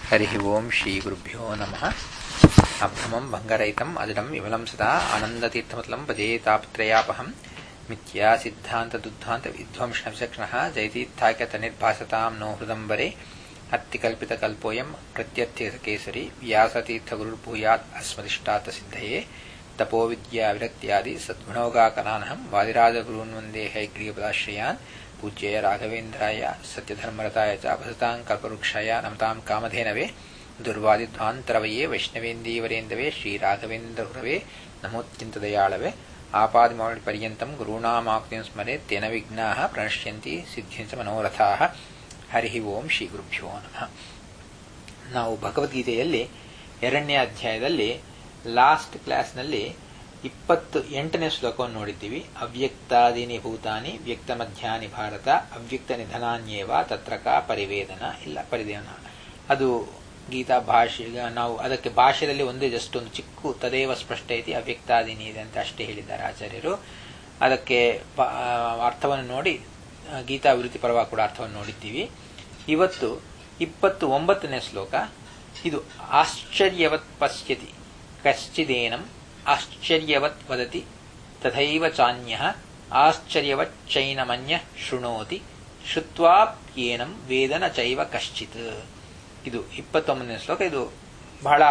हरिः ओम् श्रीगुरुभ्यो नमः अभ्रमम् भङ्गरहितम् अजडम् विमलम् सदा आनन्दतीर्थमतलम् भजे तापत्रयापहम् मिथ्या सिद्धान्तदुद्धान्त विध्वंसक्षणः जयतीर्थाख्यतनिर्भासताम् नो हृदम्बरे अत्तिकल्पितकल्पोऽयम् प्रत्यर्थकेसरी व्यासतीर्थगुरुर्भूयात् अस्मदिष्टात् सिद्धये तपोविद्याविरक्त्यादि सद्गुणोगाकलानहम् वादिराजगुरून् वन्दे हैग्रीयपदाश्रयान् पूज्यय राघवेन्द्राय सत्यधर्मरताय च भसताम् कल्पवृक्षाय नमताम् कामधेनवे दुर्वादिध्वान्तरवये वैष्णवेन्दीवरेन्दवे श्रीराघवेन्द्रहुरवे नमोऽत्यन्तदयाळवे आपादिमौलिपर्यन्तम् गुरूणामाक्तिम् स्मरे तेन विघ्नाः प्रणश्यन्ति ಸಿದ್ಧಿಂಚ ಮನೋರಥಾಹ ಹರಿ ಓಂ ಶ್ರೀ ಗುರುಭ್ಯೋ ನಮಃ ನಾವು ಭಗವದ್ಗೀತೆಯಲ್ಲಿ ಎರಡನೇ ಅಧ್ಯಾಯದಲ್ಲಿ ಲಾಸ್ಟ್ ಕ್ಲಾಸ್ನಲ್ಲಿ ಇಪ್ಪತ್ತು ಎಂಟನೇ ಶ್ಲೋಕವನ್ನು ನೋಡಿದ್ದೀವಿ ಅವ್ಯಕ್ತಾದೀನಿ ಭೂತಾನಿ ವ್ಯಕ್ತ ಮಧ್ಯಾನಿ ಭಾರತ ಅವ್ಯಕ್ತ ನಿಧನಾನ್ಯೇವ ತತ್ರಕ ಪರಿವೇದನ ಇಲ್ಲ ಪರಿದೇವನ ಅದು ಗೀತಾ ಭಾಷೆ ನಾವು ಅದಕ್ಕೆ ಭಾಷೆಯಲ್ಲಿ ಒಂದೇ ಜಸ್ಟ್ ಒಂದು ಚಿಕ್ಕ ತದೇವ ಸ್ಪಷ್ಟ ಐತಿ ಅವ್ಯಕ್ತಾದೀನಿ ಇದೆ ಅಂತ ಅಷ್ಟೇ ಹೇಳಿದ್ದಾರೆ ಆಚಾರ್ಯರು ಅದಕ್ಕೆ ಅರ್ಥವನ್ನು ನೋಡಿ ಗೀತಾ ವಿರುತಿ ಪರವಾಗಿ ಕೂಡ ಅರ್ಥವನ್ನು ನೋಡಿದ್ದೀವಿ ಇವತ್ತು ಇಪ್ಪತ್ತು ಒಂಬತ್ತನೇ ಶ್ಲೋಕ ಇದು ಆಶ್ಚರ್ಯವತ್ ಪಶ್ಯತಿ ಕಶ್ಚಿದೇನಂ ಆಶ್ಚರ್ಯವತ್ ವದತಿ ತಥೈವ ಚಾನ್ಯ ಆಶ್ಚರ್ಯವಚ್ಚೈನಮನ್ಯ ಶೃಣೋತಿ ಶ್ರುತ್ವಾಪ್ಯೇನಂ ವೇದನ ಚೈವ ಕಶ್ಚಿತ್ ಇದು ಇಪ್ಪತ್ತೊಂಬತ್ತನೇ ಶ್ಲೋಕ ಇದು ಬಹಳ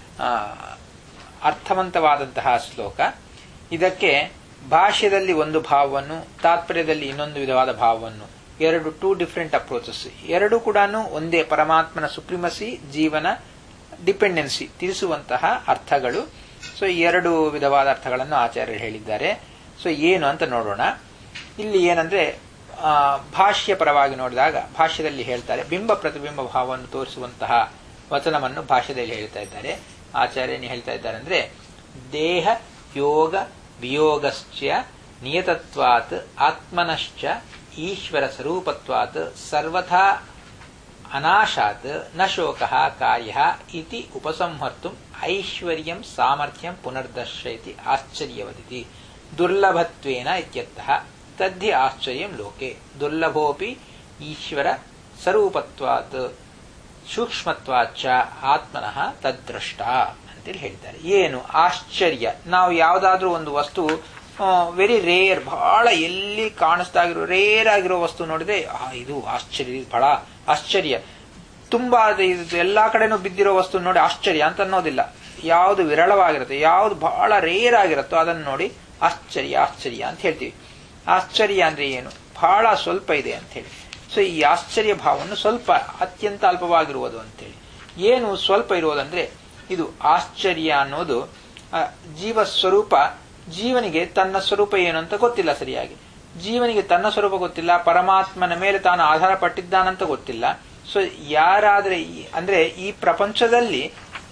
ಅರ್ಥವಂತವಾದಂತಹ ಶ್ಲೋಕ ಇದಕ್ಕೆ ಭಾಷ್ಯದಲ್ಲಿ ಒಂದು ಭಾವವನ್ನು ತಾತ್ಪರ್ಯದಲ್ಲಿ ಇನ್ನೊಂದು ವಿಧವಾದ ಭಾವವನ್ನು ಎರಡು ಟೂ ಡಿಫರೆಂಟ್ ಅಪ್ರೋಚಸ್ ಎರಡು ಕೂಡ ಒಂದೇ ಪರಮಾತ್ಮನ ಸುಪ್ರಿಮಸಿ ಜೀವನ ಡಿಪೆಂಡೆನ್ಸಿ ತಿಳಿಸುವಂತಹ ಅರ್ಥಗಳು ಸೊ ಎರಡು ವಿಧವಾದ ಅರ್ಥಗಳನ್ನು ಆಚಾರ್ಯರು ಹೇಳಿದ್ದಾರೆ ಸೊ ಏನು ಅಂತ ನೋಡೋಣ ಇಲ್ಲಿ ಏನಂದ್ರೆ ಭಾಷ್ಯ ಪರವಾಗಿ ನೋಡಿದಾಗ ಭಾಷ್ಯದಲ್ಲಿ ಹೇಳ್ತಾರೆ ಬಿಂಬ ಪ್ರತಿಬಿಂಬ ಭಾವವನ್ನು ತೋರಿಸುವಂತಹ ವಚನವನ್ನು ಭಾಷ್ಯದಲ್ಲಿ ಹೇಳ್ತಾ ಇದ್ದಾರೆ ಆಚಾರ್ಯನು ಹೇಳ್ತಾ ಇದ್ದಾರೆ ಅಂದ್ರೆ ದೇಹ ಯೋಗ ವಿಯೋಗಶ್ಚ ನಿಯತತ್ವಾತ್ ಆತ್ಮನಶ್ಚ ಈಶ್ವರ ಸ್ವರೂಪತ್ವಾತ್ ಸರ್ವಥಾ ಅನಾಶಾತ್ ನ ಶೋಕ ಕಾರ್ಯ ಇತಿ ಉಪಸಂಹರ್ತು ಐಶ್ವರ್ಯಂ ಸಾಮರ್ಥ್ಯಂ ಪುನರ್ದರ್ಶಯತಿ ಆಶ್ಚರ್ಯವದಿತಿ ದುರ್ಲಭತ್ವೇನ ಇತ್ಯರ್ಥಃ ತದ್ಧಿ ಆಶ್ಚರ್ಯಂ ಲೋಕೆ ದುರ್ಲಭೋಪಿ ಈಶ್ವರ ಸ್ವರೂಪತ್ವಾತ್ ಸೂಕ್ಷ್ಮತ್ವಾಚ ಆತ್ಮನಃ ತದ್ದೃಷ್ಟ ಅಂತೇಳಿ ಹೇಳ್ತಾರೆ ಏನು ಆಶ್ಚರ್ಯ ನಾವು ಯಾವುದಾದ್ರೂ ಒಂದು ವಸ್ತು ವೆರಿ ರೇರ್ ಬಹಳ ಎಲ್ಲಿ ಕಾಣಿಸ್ತಾ ಇರೋ ರೇರ್ ಆಗಿರೋ ವಸ್ತು ನೋಡಿದ್ರೆ ಇದು ಆಶ್ಚರ್ಯ ಬಹಳ ಆಶ್ಚರ್ಯ ತುಂಬಾ ಇದು ಎಲ್ಲಾ ಕಡೆನೂ ಬಿದ್ದಿರೋ ವಸ್ತು ನೋಡಿ ಆಶ್ಚರ್ಯ ಅಂತ ಅನ್ನೋದಿಲ್ಲ ಯಾವುದು ವಿರಳವಾಗಿರುತ್ತೆ ಯಾವುದು ಬಹಳ ರೇರ್ ಆಗಿರುತ್ತೋ ಅದನ್ನು ನೋಡಿ ಆಶ್ಚರ್ಯ ಆಶ್ಚರ್ಯ ಅಂತ ಹೇಳ್ತೀವಿ ಆಶ್ಚರ್ಯ ಅಂದ್ರೆ ಏನು ಬಹಳ ಸ್ವಲ್ಪ ಇದೆ ಅಂತ ಹೇಳಿ ಸೊ ಈ ಆಶ್ಚರ್ಯ ಭಾವವನ್ನು ಸ್ವಲ್ಪ ಅತ್ಯಂತ ಅಲ್ಪವಾಗಿರುವುದು ಅಂತೇಳಿ ಏನು ಸ್ವಲ್ಪ ಇರುವುದಂದ್ರೆ ಇದು ಆಶ್ಚರ್ಯ ಅನ್ನೋದು ಜೀವ ಸ್ವರೂಪ ಜೀವನಿಗೆ ತನ್ನ ಸ್ವರೂಪ ಏನು ಅಂತ ಗೊತ್ತಿಲ್ಲ ಸರಿಯಾಗಿ ಜೀವನಿಗೆ ತನ್ನ ಸ್ವರೂಪ ಗೊತ್ತಿಲ್ಲ ಪರಮಾತ್ಮನ ಮೇಲೆ ತಾನು ಆಧಾರ ಪಟ್ಟಿದ್ದಾನಂತ ಗೊತ್ತಿಲ್ಲ ಸೊ ಯಾರಾದ್ರೆ ಅಂದ್ರೆ ಈ ಪ್ರಪಂಚದಲ್ಲಿ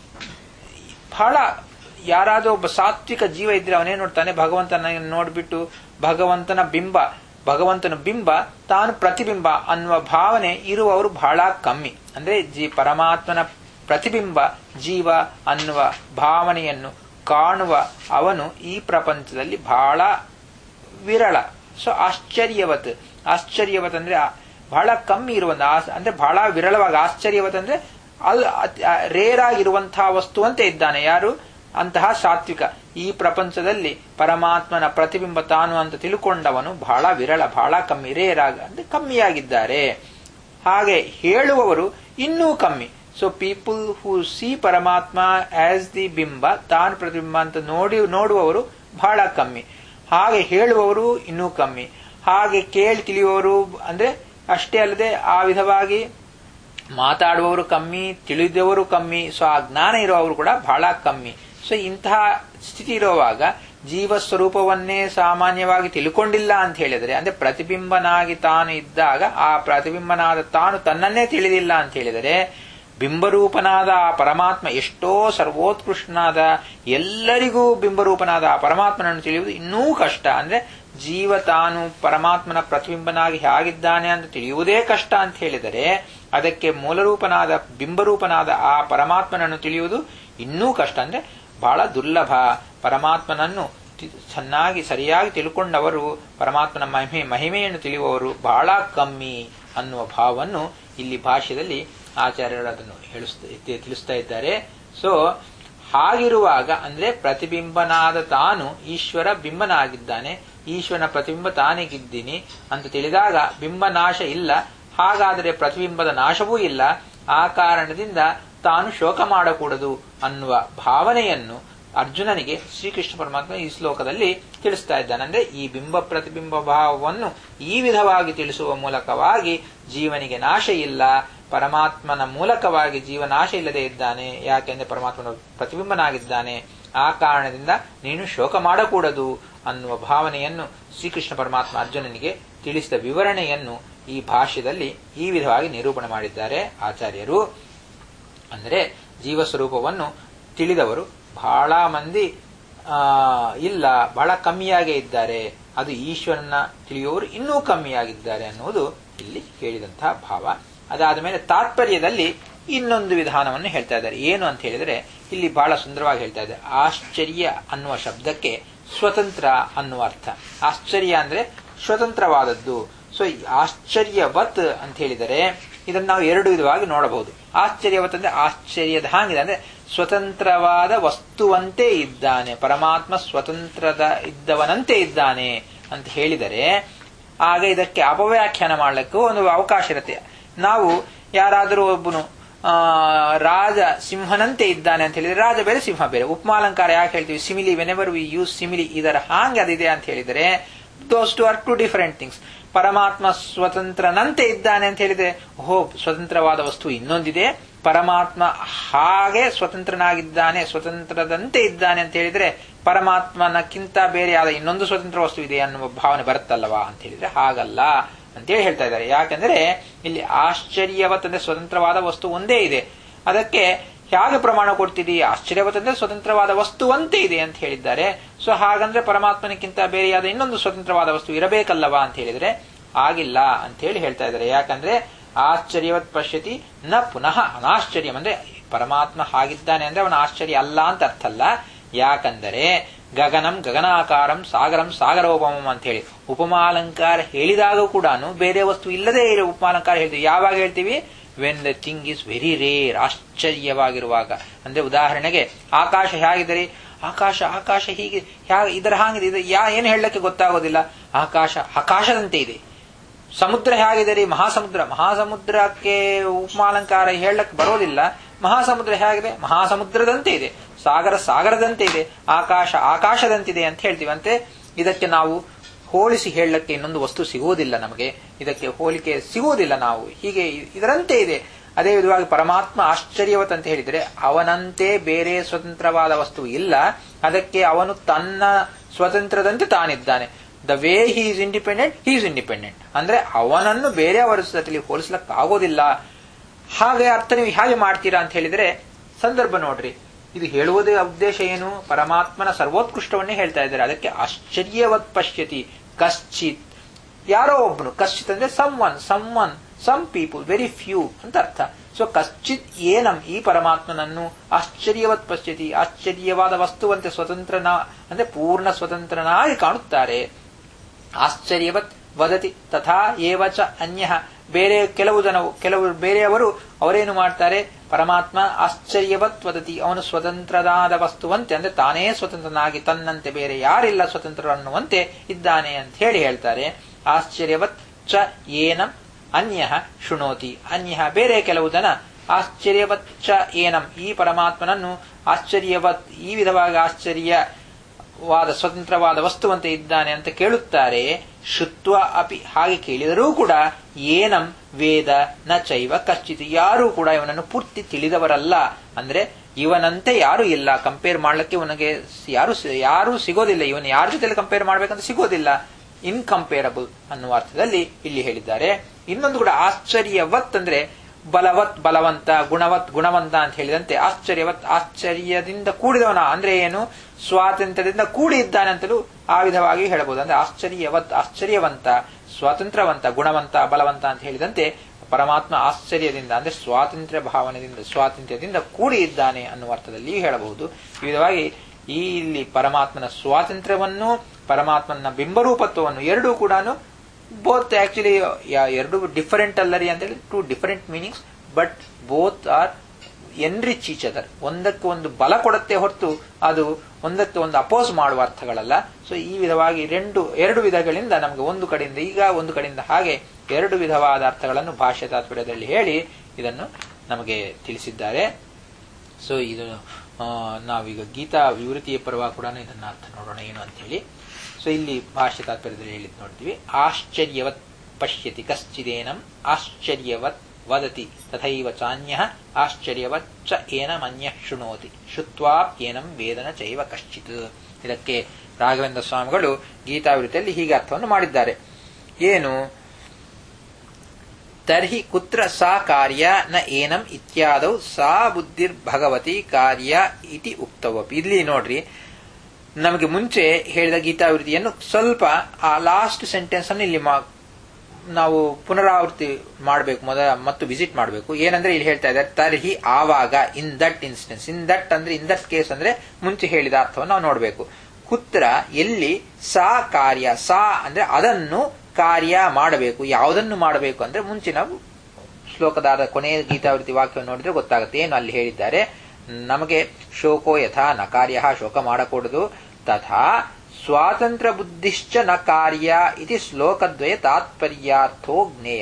ಬಹಳ ಯಾರಾದ್ರೂ ಒಬ್ಬ ಸಾತ್ವಿಕ ಜೀವ ಇದ್ರೆ ಅವನೇನ್ ನೋಡ್ತಾನೆ ಭಗವಂತನ ನೋಡ್ಬಿಟ್ಟು ಭಗವಂತನ ಬಿಂಬ ಭಗವಂತನ ಬಿಂಬ ತಾನು ಪ್ರತಿಬಿಂಬ ಅನ್ನುವ ಭಾವನೆ ಇರುವವರು ಬಹಳ ಕಮ್ಮಿ ಅಂದ್ರೆ ಜೀ ಪರಮಾತ್ಮನ ಪ್ರತಿಬಿಂಬ ಜೀವ ಅನ್ನುವ ಭಾವನೆಯನ್ನು ಕಾಣುವ ಅವನು ಈ ಪ್ರಪಂಚದಲ್ಲಿ ಬಹಳ ವಿರಳ ಸೊ ಆಶ್ಚರ್ಯವತ್ ಆಶ್ಚರ್ಯವತ್ ಅಂದ್ರೆ ಬಹಳ ಕಮ್ಮಿ ಇರುವ ಅಂದ್ರೆ ಬಹಳ ವಿರಳವಾಗಿ ಆಶ್ಚರ್ಯವತ್ ಅಂದ್ರೆ ಅಲ್ ರೇರ್ ಆಗಿರುವಂತಹ ವಸ್ತು ಅಂತ ಇದ್ದಾನೆ ಯಾರು ಅಂತಹ ಸಾತ್ವಿಕ ಈ ಪ್ರಪಂಚದಲ್ಲಿ ಪರಮಾತ್ಮನ ಪ್ರತಿಬಿಂಬ ತಾನು ಅಂತ ತಿಳ್ಕೊಂಡವನು ಬಹಳ ವಿರಳ ಬಹಳ ಕಮ್ಮಿ ರೇರ್ ಆಗ ಅಂದ್ರೆ ಕಮ್ಮಿಯಾಗಿದ್ದಾರೆ ಹಾಗೆ ಹೇಳುವವರು ಇನ್ನೂ ಕಮ್ಮಿ so people who see Paramatma as the ಬಿಂಬ ತಾನು ಪ್ರತಿಬಿಂಬ ಅಂತ ನೋಡಿ ನೋಡುವವರು ಬಹಳ ಕಮ್ಮಿ ಹಾಗೆ ಹೇಳುವವರು ಇನ್ನೂ ಕಮ್ಮಿ ಹಾಗೆ ಕೇಳಿ ತಿಳಿಯುವವರು ಅಂದ್ರೆ ಅಷ್ಟೇ ಅಲ್ಲದೆ ಆ ವಿಧವಾಗಿ ಮಾತಾಡುವವರು ಕಮ್ಮಿ ತಿಳಿದವರು ಕಮ್ಮಿ ಸೊ ಆ ಜ್ಞಾನ ಇರುವವರು ಕೂಡ ಬಹಳ ಕಮ್ಮಿ ಸೊ ಇಂತಹ ಸ್ಥಿತಿ ಇರುವಾಗ ಜೀವ ಸ್ವರೂಪವನ್ನೇ ಸಾಮಾನ್ಯವಾಗಿ ತಿಳ್ಕೊಂಡಿಲ್ಲ ಅಂತ ಹೇಳಿದರೆ ಅಂದ್ರೆ ಪ್ರತಿಬಿಂಬನಾಗಿ ತಾನು ಇದ್ದಾಗ ಆ ಪ್ರತಿಬಿಂಬನಾದ ತಾನು ತನ್ನನ್ನೇ ತಿಳಿದಿಲ್ಲ ಅಂತ ಹೇಳಿದರೆ ಬಿಂಬರೂಪನಾದ ಆ ಪರಮಾತ್ಮ ಎಷ್ಟೋ ಸರ್ವೋತ್ಕೃಷ್ಟನಾದ ಎಲ್ಲರಿಗೂ ಬಿಂಬರೂಪನಾದ ಆ ಪರಮಾತ್ಮನನ್ನು ತಿಳಿಯುವುದು ಇನ್ನೂ ಕಷ್ಟ ಅಂದ್ರೆ ಜೀವ ತಾನು ಪರಮಾತ್ಮನ ಪ್ರತಿಬಿಂಬನಾಗಿ ಹೇಗಿದ್ದಾನೆ ಅಂತ ತಿಳಿಯುವುದೇ ಕಷ್ಟ ಅಂತ ಹೇಳಿದರೆ ಅದಕ್ಕೆ ಮೂಲರೂಪನಾದ ಬಿಂಬರೂಪನಾದ ಆ ಪರಮಾತ್ಮನನ್ನು ತಿಳಿಯುವುದು ಇನ್ನೂ ಕಷ್ಟ ಅಂದ್ರೆ ಬಹಳ ದುರ್ಲಭ ಪರಮಾತ್ಮನನ್ನು ಚೆನ್ನಾಗಿ ಸರಿಯಾಗಿ ತಿಳ್ಕೊಂಡವರು ಪರಮಾತ್ಮನ ಮಹಿಮೆ ಮಹಿಮೆಯನ್ನು ತಿಳಿಯುವವರು ಬಹಳ ಕಮ್ಮಿ ಅನ್ನುವ ಭಾವವನ್ನು ಇಲ್ಲಿ ಭಾಷ್ಯದಲ್ಲಿ ಆಚಾರ್ಯರು ಅದನ್ನು ಹೇಳಿಸ್ತಾ ತಿಳಿಸ್ತಾ ಇದ್ದಾರೆ ಸೊ ಹಾಗಿರುವಾಗ ಅಂದ್ರೆ ಪ್ರತಿಬಿಂಬನಾದ ತಾನು ಈಶ್ವರ ಬಿಂಬನಾಗಿದ್ದಾನೆ ಈಶ್ವರನ ಪ್ರತಿಬಿಂಬ ತಾನಿಗಿದ್ದೀನಿ ಅಂತ ತಿಳಿದಾಗ ಬಿಂಬ ನಾಶ ಇಲ್ಲ ಹಾಗಾದರೆ ಪ್ರತಿಬಿಂಬದ ನಾಶವೂ ಇಲ್ಲ ಆ ಕಾರಣದಿಂದ ತಾನು ಶೋಕ ಮಾಡಕೂಡದು ಅನ್ನುವ ಭಾವನೆಯನ್ನು ಅರ್ಜುನನಿಗೆ ಶ್ರೀಕೃಷ್ಣ ಪರಮಾತ್ಮ ಈ ಶ್ಲೋಕದಲ್ಲಿ ತಿಳಿಸ್ತಾ ಇದ್ದಾನೆ ಅಂದ್ರೆ ಈ ಬಿಂಬ ಪ್ರತಿಬಿಂಬ ಭಾವವನ್ನು ಈ ವಿಧವಾಗಿ ತಿಳಿಸುವ ಮೂಲಕವಾಗಿ ಜೀವನಿಗೆ ನಾಶ ಇಲ್ಲ ಪರಮಾತ್ಮನ ಮೂಲಕವಾಗಿ ಜೀವನಾಶ ಇಲ್ಲದೆ ಇದ್ದಾನೆ ಯಾಕೆಂದ್ರೆ ಪರಮಾತ್ಮನ ಪ್ರತಿಬಿಂಬನಾಗಿದ್ದಾನೆ ಆ ಕಾರಣದಿಂದ ನೀನು ಶೋಕ ಮಾಡಕೂಡದು ಅನ್ನುವ ಭಾವನೆಯನ್ನು ಶ್ರೀಕೃಷ್ಣ ಪರಮಾತ್ಮ ಅರ್ಜುನನಿಗೆ ತಿಳಿಸಿದ ವಿವರಣೆಯನ್ನು ಈ ಭಾಷ್ಯದಲ್ಲಿ ಈ ವಿಧವಾಗಿ ನಿರೂಪಣೆ ಮಾಡಿದ್ದಾರೆ ಆಚಾರ್ಯರು ಅಂದರೆ ಜೀವಸ್ವರೂಪವನ್ನು ತಿಳಿದವರು ಬಹಳ ಮಂದಿ ಇಲ್ಲ ಬಹಳ ಕಮ್ಮಿಯಾಗೇ ಇದ್ದಾರೆ ಅದು ಈಶ್ವರನ ತಿಳಿಯುವವರು ಇನ್ನೂ ಕಮ್ಮಿಯಾಗಿದ್ದಾರೆ ಅನ್ನುವುದು ಇಲ್ಲಿ ಹೇಳಿದಂತಹ ಭಾವ ಅದಾದ ಮೇಲೆ ತಾತ್ಪರ್ಯದಲ್ಲಿ ಇನ್ನೊಂದು ವಿಧಾನವನ್ನು ಹೇಳ್ತಾ ಇದ್ದಾರೆ ಏನು ಅಂತ ಹೇಳಿದರೆ ಇಲ್ಲಿ ಬಹಳ ಸುಂದರವಾಗಿ ಹೇಳ್ತಾ ಇದ್ದಾರೆ ಆಶ್ಚರ್ಯ ಅನ್ನುವ ಶಬ್ದಕ್ಕೆ ಸ್ವತಂತ್ರ ಅನ್ನುವ ಅರ್ಥ ಆಶ್ಚರ್ಯ ಅಂದ್ರೆ ಸ್ವತಂತ್ರವಾದದ್ದು ಸೊ ಆಶ್ಚರ್ಯವತ್ ಅಂತ ಹೇಳಿದರೆ ಇದನ್ನು ನಾವು ಎರಡು ವಿಧವಾಗಿ ನೋಡಬಹುದು ಆಶ್ಚರ್ಯವತ್ ಅಂದ್ರೆ ಆಶ್ಚರ್ಯದ ಹಾಗಿದೆ ಅಂದ್ರೆ ಸ್ವತಂತ್ರವಾದ ವಸ್ತುವಂತೆ ಇದ್ದಾನೆ ಪರಮಾತ್ಮ ಸ್ವತಂತ್ರದ ಇದ್ದವನಂತೆ ಇದ್ದಾನೆ ಅಂತ ಹೇಳಿದರೆ ಆಗ ಇದಕ್ಕೆ ಅಪವ್ಯಾಖ್ಯಾನ ಮಾಡಲಿಕ್ಕೂ ಒಂದು ಅವಕಾಶ ಇರುತ್ತೆ ನಾವು ಯಾರಾದರೂ ಒಬ್ಬನು ರಾಜ ಸಿಂಹನಂತೆ ಇದ್ದಾನೆ ಅಂತ ಹೇಳಿದ್ರೆ ರಾಜ ಬೇರೆ ಸಿಂಹ ಬೇರೆ ಉಪಮಾಲಂಕಾರ ಯಾಕೆ ಹೇಳ್ತೀವಿ simile whenever we use simile ಇದರ ಹಾಂಗೆ ಅದಿದೆ ಅಂತ ಹೇಳಿದರೆ those two are two different things Paramatma ಸ್ವತಂತ್ರನಂತೆ ಇದ್ದಾನೆ ಅಂತ ಹೇಳಿದ್ರೆ ಓಹೋ ಸ್ವತಂತ್ರವಾದ ವಸ್ತು ಇನ್ನೊಂದಿದೆ ಪರಮಾತ್ಮ ಹಾಗೆ ಸ್ವತಂತ್ರನಾಗಿದ್ದಾನೆ ಸ್ವತಂತ್ರದಂತೆ ಇದ್ದಾನೆ ಅಂತ ಹೇಳಿದ್ರೆ ಪರಮಾತ್ಮನಕ್ಕಿಂತ ಬೇರೆಯಾದ ಇನ್ನೊಂದು ಸ್ವತಂತ್ರ ವಸ್ತು ಇದೆ ಅನ್ನುವ ಭಾವನೆ ಬರುತ್ತಲ್ಲವಾ ಅಂತ ಹೇಳಿದ್ರೆ ಹಾಗಲ್ಲ ಅಂತೇಳಿ ಹೇಳ್ತಾ ಇದ್ದಾರೆ ಯಾಕಂದ್ರೆ ಇಲ್ಲಿ ಆಶ್ಚರ್ಯವತ್ ಅಂದ್ರೆ ಸ್ವತಂತ್ರವಾದ ವಸ್ತು ಒಂದೇ ಇದೆ ಅದಕ್ಕೆ ಹೇಗೆ ಪ್ರಮಾಣ ಕೊಡ್ತೀರಿ ಆಶ್ಚರ್ಯವತ್ ಅಂದ್ರೆ ಸ್ವತಂತ್ರವಾದ ವಸ್ತುವಂತೆ ಇದೆ ಅಂತ ಹೇಳಿದ್ದಾರೆ ಸೊ ಹಾಗಂದ್ರೆ ಪರಮಾತ್ಮನಕ್ಕಿಂತ ಬೇರೆಯಾದ ಇನ್ನೊಂದು ಸ್ವತಂತ್ರವಾದ ವಸ್ತು ಇರಬೇಕಲ್ಲವಾ ಅಂತ ಹೇಳಿದ್ರೆ ಆಗಿಲ್ಲ ಅಂತ ಹೇಳಿ ಹೇಳ್ತಾ ಇದ್ದಾರೆ ಯಾಕಂದ್ರೆ ಆಶ್ಚರ್ಯವತ್ ಪಶ್ಯತಿ ನ ಪುನಃ ಅನಾಶ್ಚರ್ಯಂ ಅಂದ್ರೆ ಪರಮಾತ್ಮ ಹಾಗಿದ್ದಾನೆ ಅಂದ್ರೆ ಅವನ ಆಶ್ಚರ್ಯ ಅಲ್ಲ ಅಂತ ಅರ್ಥ ಅಲ್ಲ ಯಾಕಂದರೆ ಗಗನಂ ಗಗನಾಕಾರಂ ಸಾಗರಂ ಸಾಗರೋಪಮಂ ಅಂತ ಹೇಳಿ ಉಪಮಾಲಂಕಾರ ಹೇಳಿದಾಗ ಕೂಡ ಬೇರೆ ವಸ್ತು ಇಲ್ಲದೆ ಇರೋ ಉಪಮಾಲಂಕಾರ ಹೇಳ್ತೀವಿ ಯಾವಾಗ ಹೇಳ್ತೀವಿ when the thing is very rare ಆಶ್ಚರ್ಯವಾಗಿರುವಾಗ ಅಂದ್ರೆ ಉದಾಹರಣೆಗೆ ಆಕಾಶ ಹೇಗಿದ್ದರೆ ಆಕಾಶ ಆಕಾಶ ಹೀಗೆ ಇದರ ಹಾಗಿದೆ ಇದು ಯಾ ಏನು ಹೇಳಕ್ಕೆ ಗೊತ್ತಾಗೋದಿಲ್ಲ ಆಕಾಶ ಆಕಾಶದಂತೆ ಇದೆ ಸಮುದ್ರ ಹೇಗಿದೆ ಮಹಾಸಮುದ್ರ ಮಹಾಸಮುದ್ರಕ್ಕೆ ಉಪಮಾಲಂಕಾರ ಹೇಳಕ್ ಬರೋದಿಲ್ಲ ಮಹಾಸಮುದ್ರ ಹೇಗಿದೆ ಮಹಾಸಮುದ್ರದಂತೆ ಇದೆ ಸಾಗರ ಸಾಗರದಂತೆ ಇದೆ ಆಕಾಶ ಆಕಾಶದಂತಿದೆ ಅಂತ ಹೇಳ್ತೀವಿ ಅಂತೆ ಇದಕ್ಕೆ ನಾವು ಹೋಲಿಸಿ ಹೇಳಕ್ಕೆ ಇನ್ನೊಂದು ವಸ್ತು ಸಿಗುವುದಿಲ್ಲ ನಮಗೆ ಇದಕ್ಕೆ ಹೋಲಿಕೆ ಸಿಗುವುದಿಲ್ಲ ನಾವು ಹೀಗೆ ಇದರಂತೆ ಇದೆ ಅದೇ ವಿಧವಾಗಿ ಪರಮಾತ್ಮ ಆಶ್ಚರ್ಯವತ್ ಅಂತ ಹೇಳಿದರೆ ಅವನಂತೆ ಬೇರೆ ಸ್ವತಂತ್ರವಾದ ವಸ್ತು ಇಲ್ಲ ಅದಕ್ಕೆ ಅವನು ತನ್ನ ಸ್ವತಂತ್ರದಂತೆ ತಾನಿದ್ದಾನೆ the way he is independent he is independent ಅಂದ್ರೆ ಅವನನ್ನು ಬೇರೆಯವರ ಜೊತೆಲಿ ಹೋಲಿಸ್ಲಕ್ಕಾಗೋದಿಲ್ಲ ಹಾಗೆ ಅರ್ಥ ನೀವು ಹೇಗೆ ಮಾಡ್ತೀರಾ ಅಂತ ಹೇಳಿದ್ರೆ ಸಂದರ್ಭ ನೋಡ್ರಿ ಇದು ಹೇಳುವುದೇ ಉದ್ದೇಶ ಏನು ಪರಮಾತ್ಮನ ಸರ್ವೋತ್ಕೃಷ್ಟವನ್ನೇ ಹೇಳ್ತಾ ಇದ್ದಾರೆ ಅದಕ್ಕೆ ಆಶ್ಚರ್ಯವತ್ ಪಶ್ಯತಿ ಕಶ್ಚಿತ್ ಯಾರೋ ಒಬ್ಬನು ಕಶ್ಚಿತ್ ಅಂದ್ರೆ someone someone some people very few ಅಂತ ಅರ್ಥ ಸೊ ಕಶ್ಚಿತ್ ಏನಂ ಈ ಪರಮಾತ್ಮನನ್ನು ಆಶ್ಚರ್ಯವತ್ ಪಶ್ಯತಿ ಆಶ್ಚರ್ಯವಾದ ವಸ್ತುವಂತೆ ಸ್ವತಂತ್ರನ ಅಂದ್ರೆ ಪೂರ್ಣ ಸ್ವತಂತ್ರನಾಗಿ ಕಾಣುತ್ತಾರೆ ಆಶ್ಚರ್ಯವತ್ ವದತಿ ತಥಾ ಏವಚ ಅನ್ಯ ಬೇರೆ ಕೆಲವು ಜನ ಕೆಲವು ಬೇರೆಯವರು ಅವರೇನು ಮಾಡ್ತಾರೆ ಪರಮಾತ್ಮ ಆಶ್ಚರ್ಯವತ್ ವದತಿ ಅವನು ಸ್ವತಂತ್ರನಾದ ವಸ್ತುವಂತೆ ಅಂದ್ರೆ ತಾನೇ ಸ್ವತಂತ್ರನಾಗಿ ತನ್ನಂತೆ ಬೇರೆ ಯಾರಿಲ್ಲ ಸ್ವತಂತ್ರ ಅನ್ನುವಂತೆ ಇದ್ದಾನೆ ಅಂತ ಹೇಳಿ ಹೇಳ್ತಾರೆ ಆಶ್ಚರ್ಯವತ್ ಚ ಏನಂ ಅನ್ಯ ಶೃಣೋತಿ ಅನ್ಯ ಬೇರೆ ಕೆಲವು ಜನ ಆಶ್ಚರ್ಯವತ್ ಚ ಏನಂ ಈ ಪರಮಾತ್ಮನನ್ನು ಆಶ್ಚರ್ಯವತ್ ಈ ವಿಧವಾಗಿ ಆಶ್ಚರ್ಯವಾದ ಸ್ವತಂತ್ರವಾದ ವಸ್ತುವಂತೆ ಇದ್ದಾನೆ ಅಂತ ಕೇಳುತ್ತಾರೆ ಶುತ್ವ ಅಪಿ ಹಾಗೆ ಕೇಳಿದರೂ ಕೂಡ ಏನಂ ವೇದ ನ ಚೈವ ಕಶ್ಚಿತ್ ಯಾರೂ ಕೂಡ ಇವನನ್ನು ಪೂರ್ತಿ ತಿಳಿದವರಲ್ಲ ಅಂದ್ರೆ ಇವನಂತೆ ಯಾರು ಇಲ್ಲ ಕಂಪೇರ್ ಮಾಡ್ಲಿಕ್ಕೆ ಇವನಿಗೆ ಯಾರು ಯಾರು ಸಿಗೋದಿಲ್ಲ ಇವನು ಯಾರ ಜೊತೆ ಕಂಪೇರ್ ಮಾಡ್ಬೇಕಂತ ಸಿಗೋದಿಲ್ಲ ಇನ್ಕಂಪೇರಬಲ್ ಅನ್ನುವ ಅರ್ಥದಲ್ಲಿ ಇಲ್ಲಿ ಹೇಳಿದ್ದಾರೆ ಇನ್ನೊಂದು ಕೂಡ ಆಶ್ಚರ್ಯವತ್ ಅಂದ್ರೆ ಬಲವತ್ ಬಲವಂತ ಗುಣವತ್ ಗುಣವಂತ ಅಂತ ಹೇಳಿದಂತೆ ಆಶ್ಚರ್ಯವತ್ ಆಶ್ಚರ್ಯದಿಂದ ಕೂಡಿದವನ ಅಂದ್ರೆ ಏನು ಸ್ವಾತಂತ್ರ್ಯದಿಂದ ಕೂಡಿ ಇದ್ದಾನೆ ಅಂತಲೂ ಆ ವಿಧವಾಗಿ ಹೇಳಬಹುದು ಅಂದ್ರೆ ಆಶ್ಚರ್ಯವತ್ ಆಶ್ಚರ್ಯವಂತ ಸ್ವಾತಂತ್ರ್ಯವಂತ ಗುಣವಂತ ಬಲವಂತ ಅಂತ ಹೇಳಿದಂತೆ ಪರಮಾತ್ಮ ಆಶ್ಚರ್ಯದಿಂದ ಅಂದ್ರೆ ಸ್ವಾತಂತ್ರ್ಯ ಭಾವನೆಯಿಂದ ಸ್ವಾತಂತ್ರ್ಯದಿಂದ ಕೂಡಿ ಇದ್ದಾನೆ ಅನ್ನುವ ಅರ್ಥದಲ್ಲಿ ಹೇಳಬಹುದು ಈ ವಿಧವಾಗಿ ಈ ಇಲ್ಲಿ ಪರಮಾತ್ಮನ ಸ್ವಾತಂತ್ರ್ಯವನ್ನು ಪರಮಾತ್ಮನ ಬಿಂಬರೂಪತ್ವವನ್ನು ಎರಡೂ ಕೂಡ ಬೋತ್ ಆಕ್ಚುಲಿ ಎರಡು ಡಿಫರೆಂಟ್ ಅಲ್ಲರಿ ಅಂತ ಹೇಳಿ two different meanings but both are enrich each other ಒಂದಕ್ಕೆ ಒಂದು ಬಲ ಕೊಡುತ್ತೆ ಹೊರತು ಅದು ಒಂದಕ್ಕೆ ಒಂದು ಅಪೋಸ್ ಮಾಡುವ ಅರ್ಥಗಳಲ್ಲ ಸೊ ಈ ವಿಧವಾಗಿ రెండు ಎರಡು ವಿಧಗಳಿಂದ ನಮಗೆ ಒಂದು ಕಡೆಯಿಂದ ಈಗ ಒಂದು ಕಡೆಯಿಂದ ಹಾಗೆ ಎರಡು ವಿಧವಾದ ಅರ್ಥಗಳನ್ನು ಭಾಷೆ ತಾತ್ಪರ್ಯದಲ್ಲಿ ಹೇಳಿ ಇದನ್ನು ನಮಗೆ ತಿಳಿಸಿದ್ದಾರೆ ಸೊ ಇದು ಆ, ನಾವೀಗ ಗೀತಾ ವಿವೃತಿಯ ಪರವಾಗಿ ಕೂಡ ಇದನ್ನ ಅರ್ಥ ನೋಡೋಣ ಏನು ಅಂತ ಹೇಳಿ ಸೊ ಇಲ್ಲಿ ಭಾಷೆ ತಾತ್ಪರ್ಯದಲ್ಲಿ ಹೇಳಿದ್ ನೋಡ್ತೀವಿ ಆಶ್ಚರ್ಯವತ್ ಪಶ್ಯತಿ ಕಶ್ಚಿದೇನಂ ಆಶ್ಚರ್ಯವತ್ ವದತಿ ತಥೈವ ಚಾನ್ಯ ಆಶ್ಚರ್ಯವತ್ ಚ ಏನಮನ್ಯ ಶೃಣೋತಿ ಶುತ್ವಾಪ್ಯೇನಂ ವೇದನ ಚೈವ ಕಶ್ಚಿತ್ ಇದಕ್ಕೆ ರಾಘವೇಂದ್ರ ಸ್ವಾಮಿಗಳು ಗೀತಾವೃತಿಯಲ್ಲಿ ಹೀಗೆ ಅರ್ಥವನ್ನು ಮಾಡಿದ್ದಾರೆ ಏನು ತರ್ಹಿ ಕುತ್ರ ಸಾ ಕಾರ್ಯ ನ ಏನಂ ಇತ್ಯಾದೌ ಸಾ ಬುದ್ಧಿರ್ಭಗವತಿ ಕಾರ್ಯ ಇತಿ ಉಕ್ತವಪಿ ಇಲ್ಲಿ ನೋಡ್ರಿ ನಮಗೆ ಮುಂಚೆ ಹೇಳಿದ ಗೀತಾವೃತಿಯನ್ನು ಸ್ವಲ್ಪ ಆ ಲಾಸ್ಟ್ ಸೆಂಟೆನ್ಸ್ ಅನ್ನು ಇಲ್ಲಿ ಮಾ- ನಾವು ಪುನರಾವೃತ್ತಿ ಮಾಡಬೇಕು ಮೊದಲ ಮತ್ತು ವಿಸಿಟ್ ಮಾಡಬೇಕು ಏನಂದ್ರೆ ಇಲ್ಲಿ ಹೇಳ್ತಾ ಇದ್ದಾರೆ ತರ್ಹಿ ಆವಾಗ in that instance in that ಅಂದ್ರೆ ಇನ್ ದಟ್ ಕೇಸ್ ಅಂದ್ರೆ ಮುಂಚೆ ಹೇಳಿದ ಅರ್ಥವನ್ನು ನಾವು ನೋಡಬೇಕು ಕುತ್ರ ಎಲ್ಲಿ ಸಾ ಕಾರ್ಯ ಸಾ ಅಂದ್ರೆ ಅದನ್ನು ಕಾರ್ಯ ಮಾಡಬೇಕು ಯಾವುದನ್ನು ಮಾಡಬೇಕು ಅಂದ್ರೆ ಮುಂಚೆ ನಾವು ಶ್ಲೋಕದಾದ ಕೊನೆಯ ಗೀತಾವೃತಿ ವಾಕ್ಯವನ್ನು ನೋಡಿದ್ರೆ ಗೊತ್ತಾಗುತ್ತೆ ಏನು ಅಲ್ಲಿ ಹೇಳಿದ್ದಾರೆ ನಮಗೆ ಶೋಕೋ ಯಥಾ ನ ಕಾರ್ಯ ಶೋಕ ಮಾಡಕೂಡದು ತಥಾ ಸ್ವಾತಂತ್ರ್ಯ ಬುದ್ಧಿಶ್ಚ ನ ಕಾರ್ಯ ಇತಿ ಶ್ಲೋಕದ್ವಯ ತಾತ್ಪರ್ಯಾರ್ಥೋ ಜ್ಞೇಯ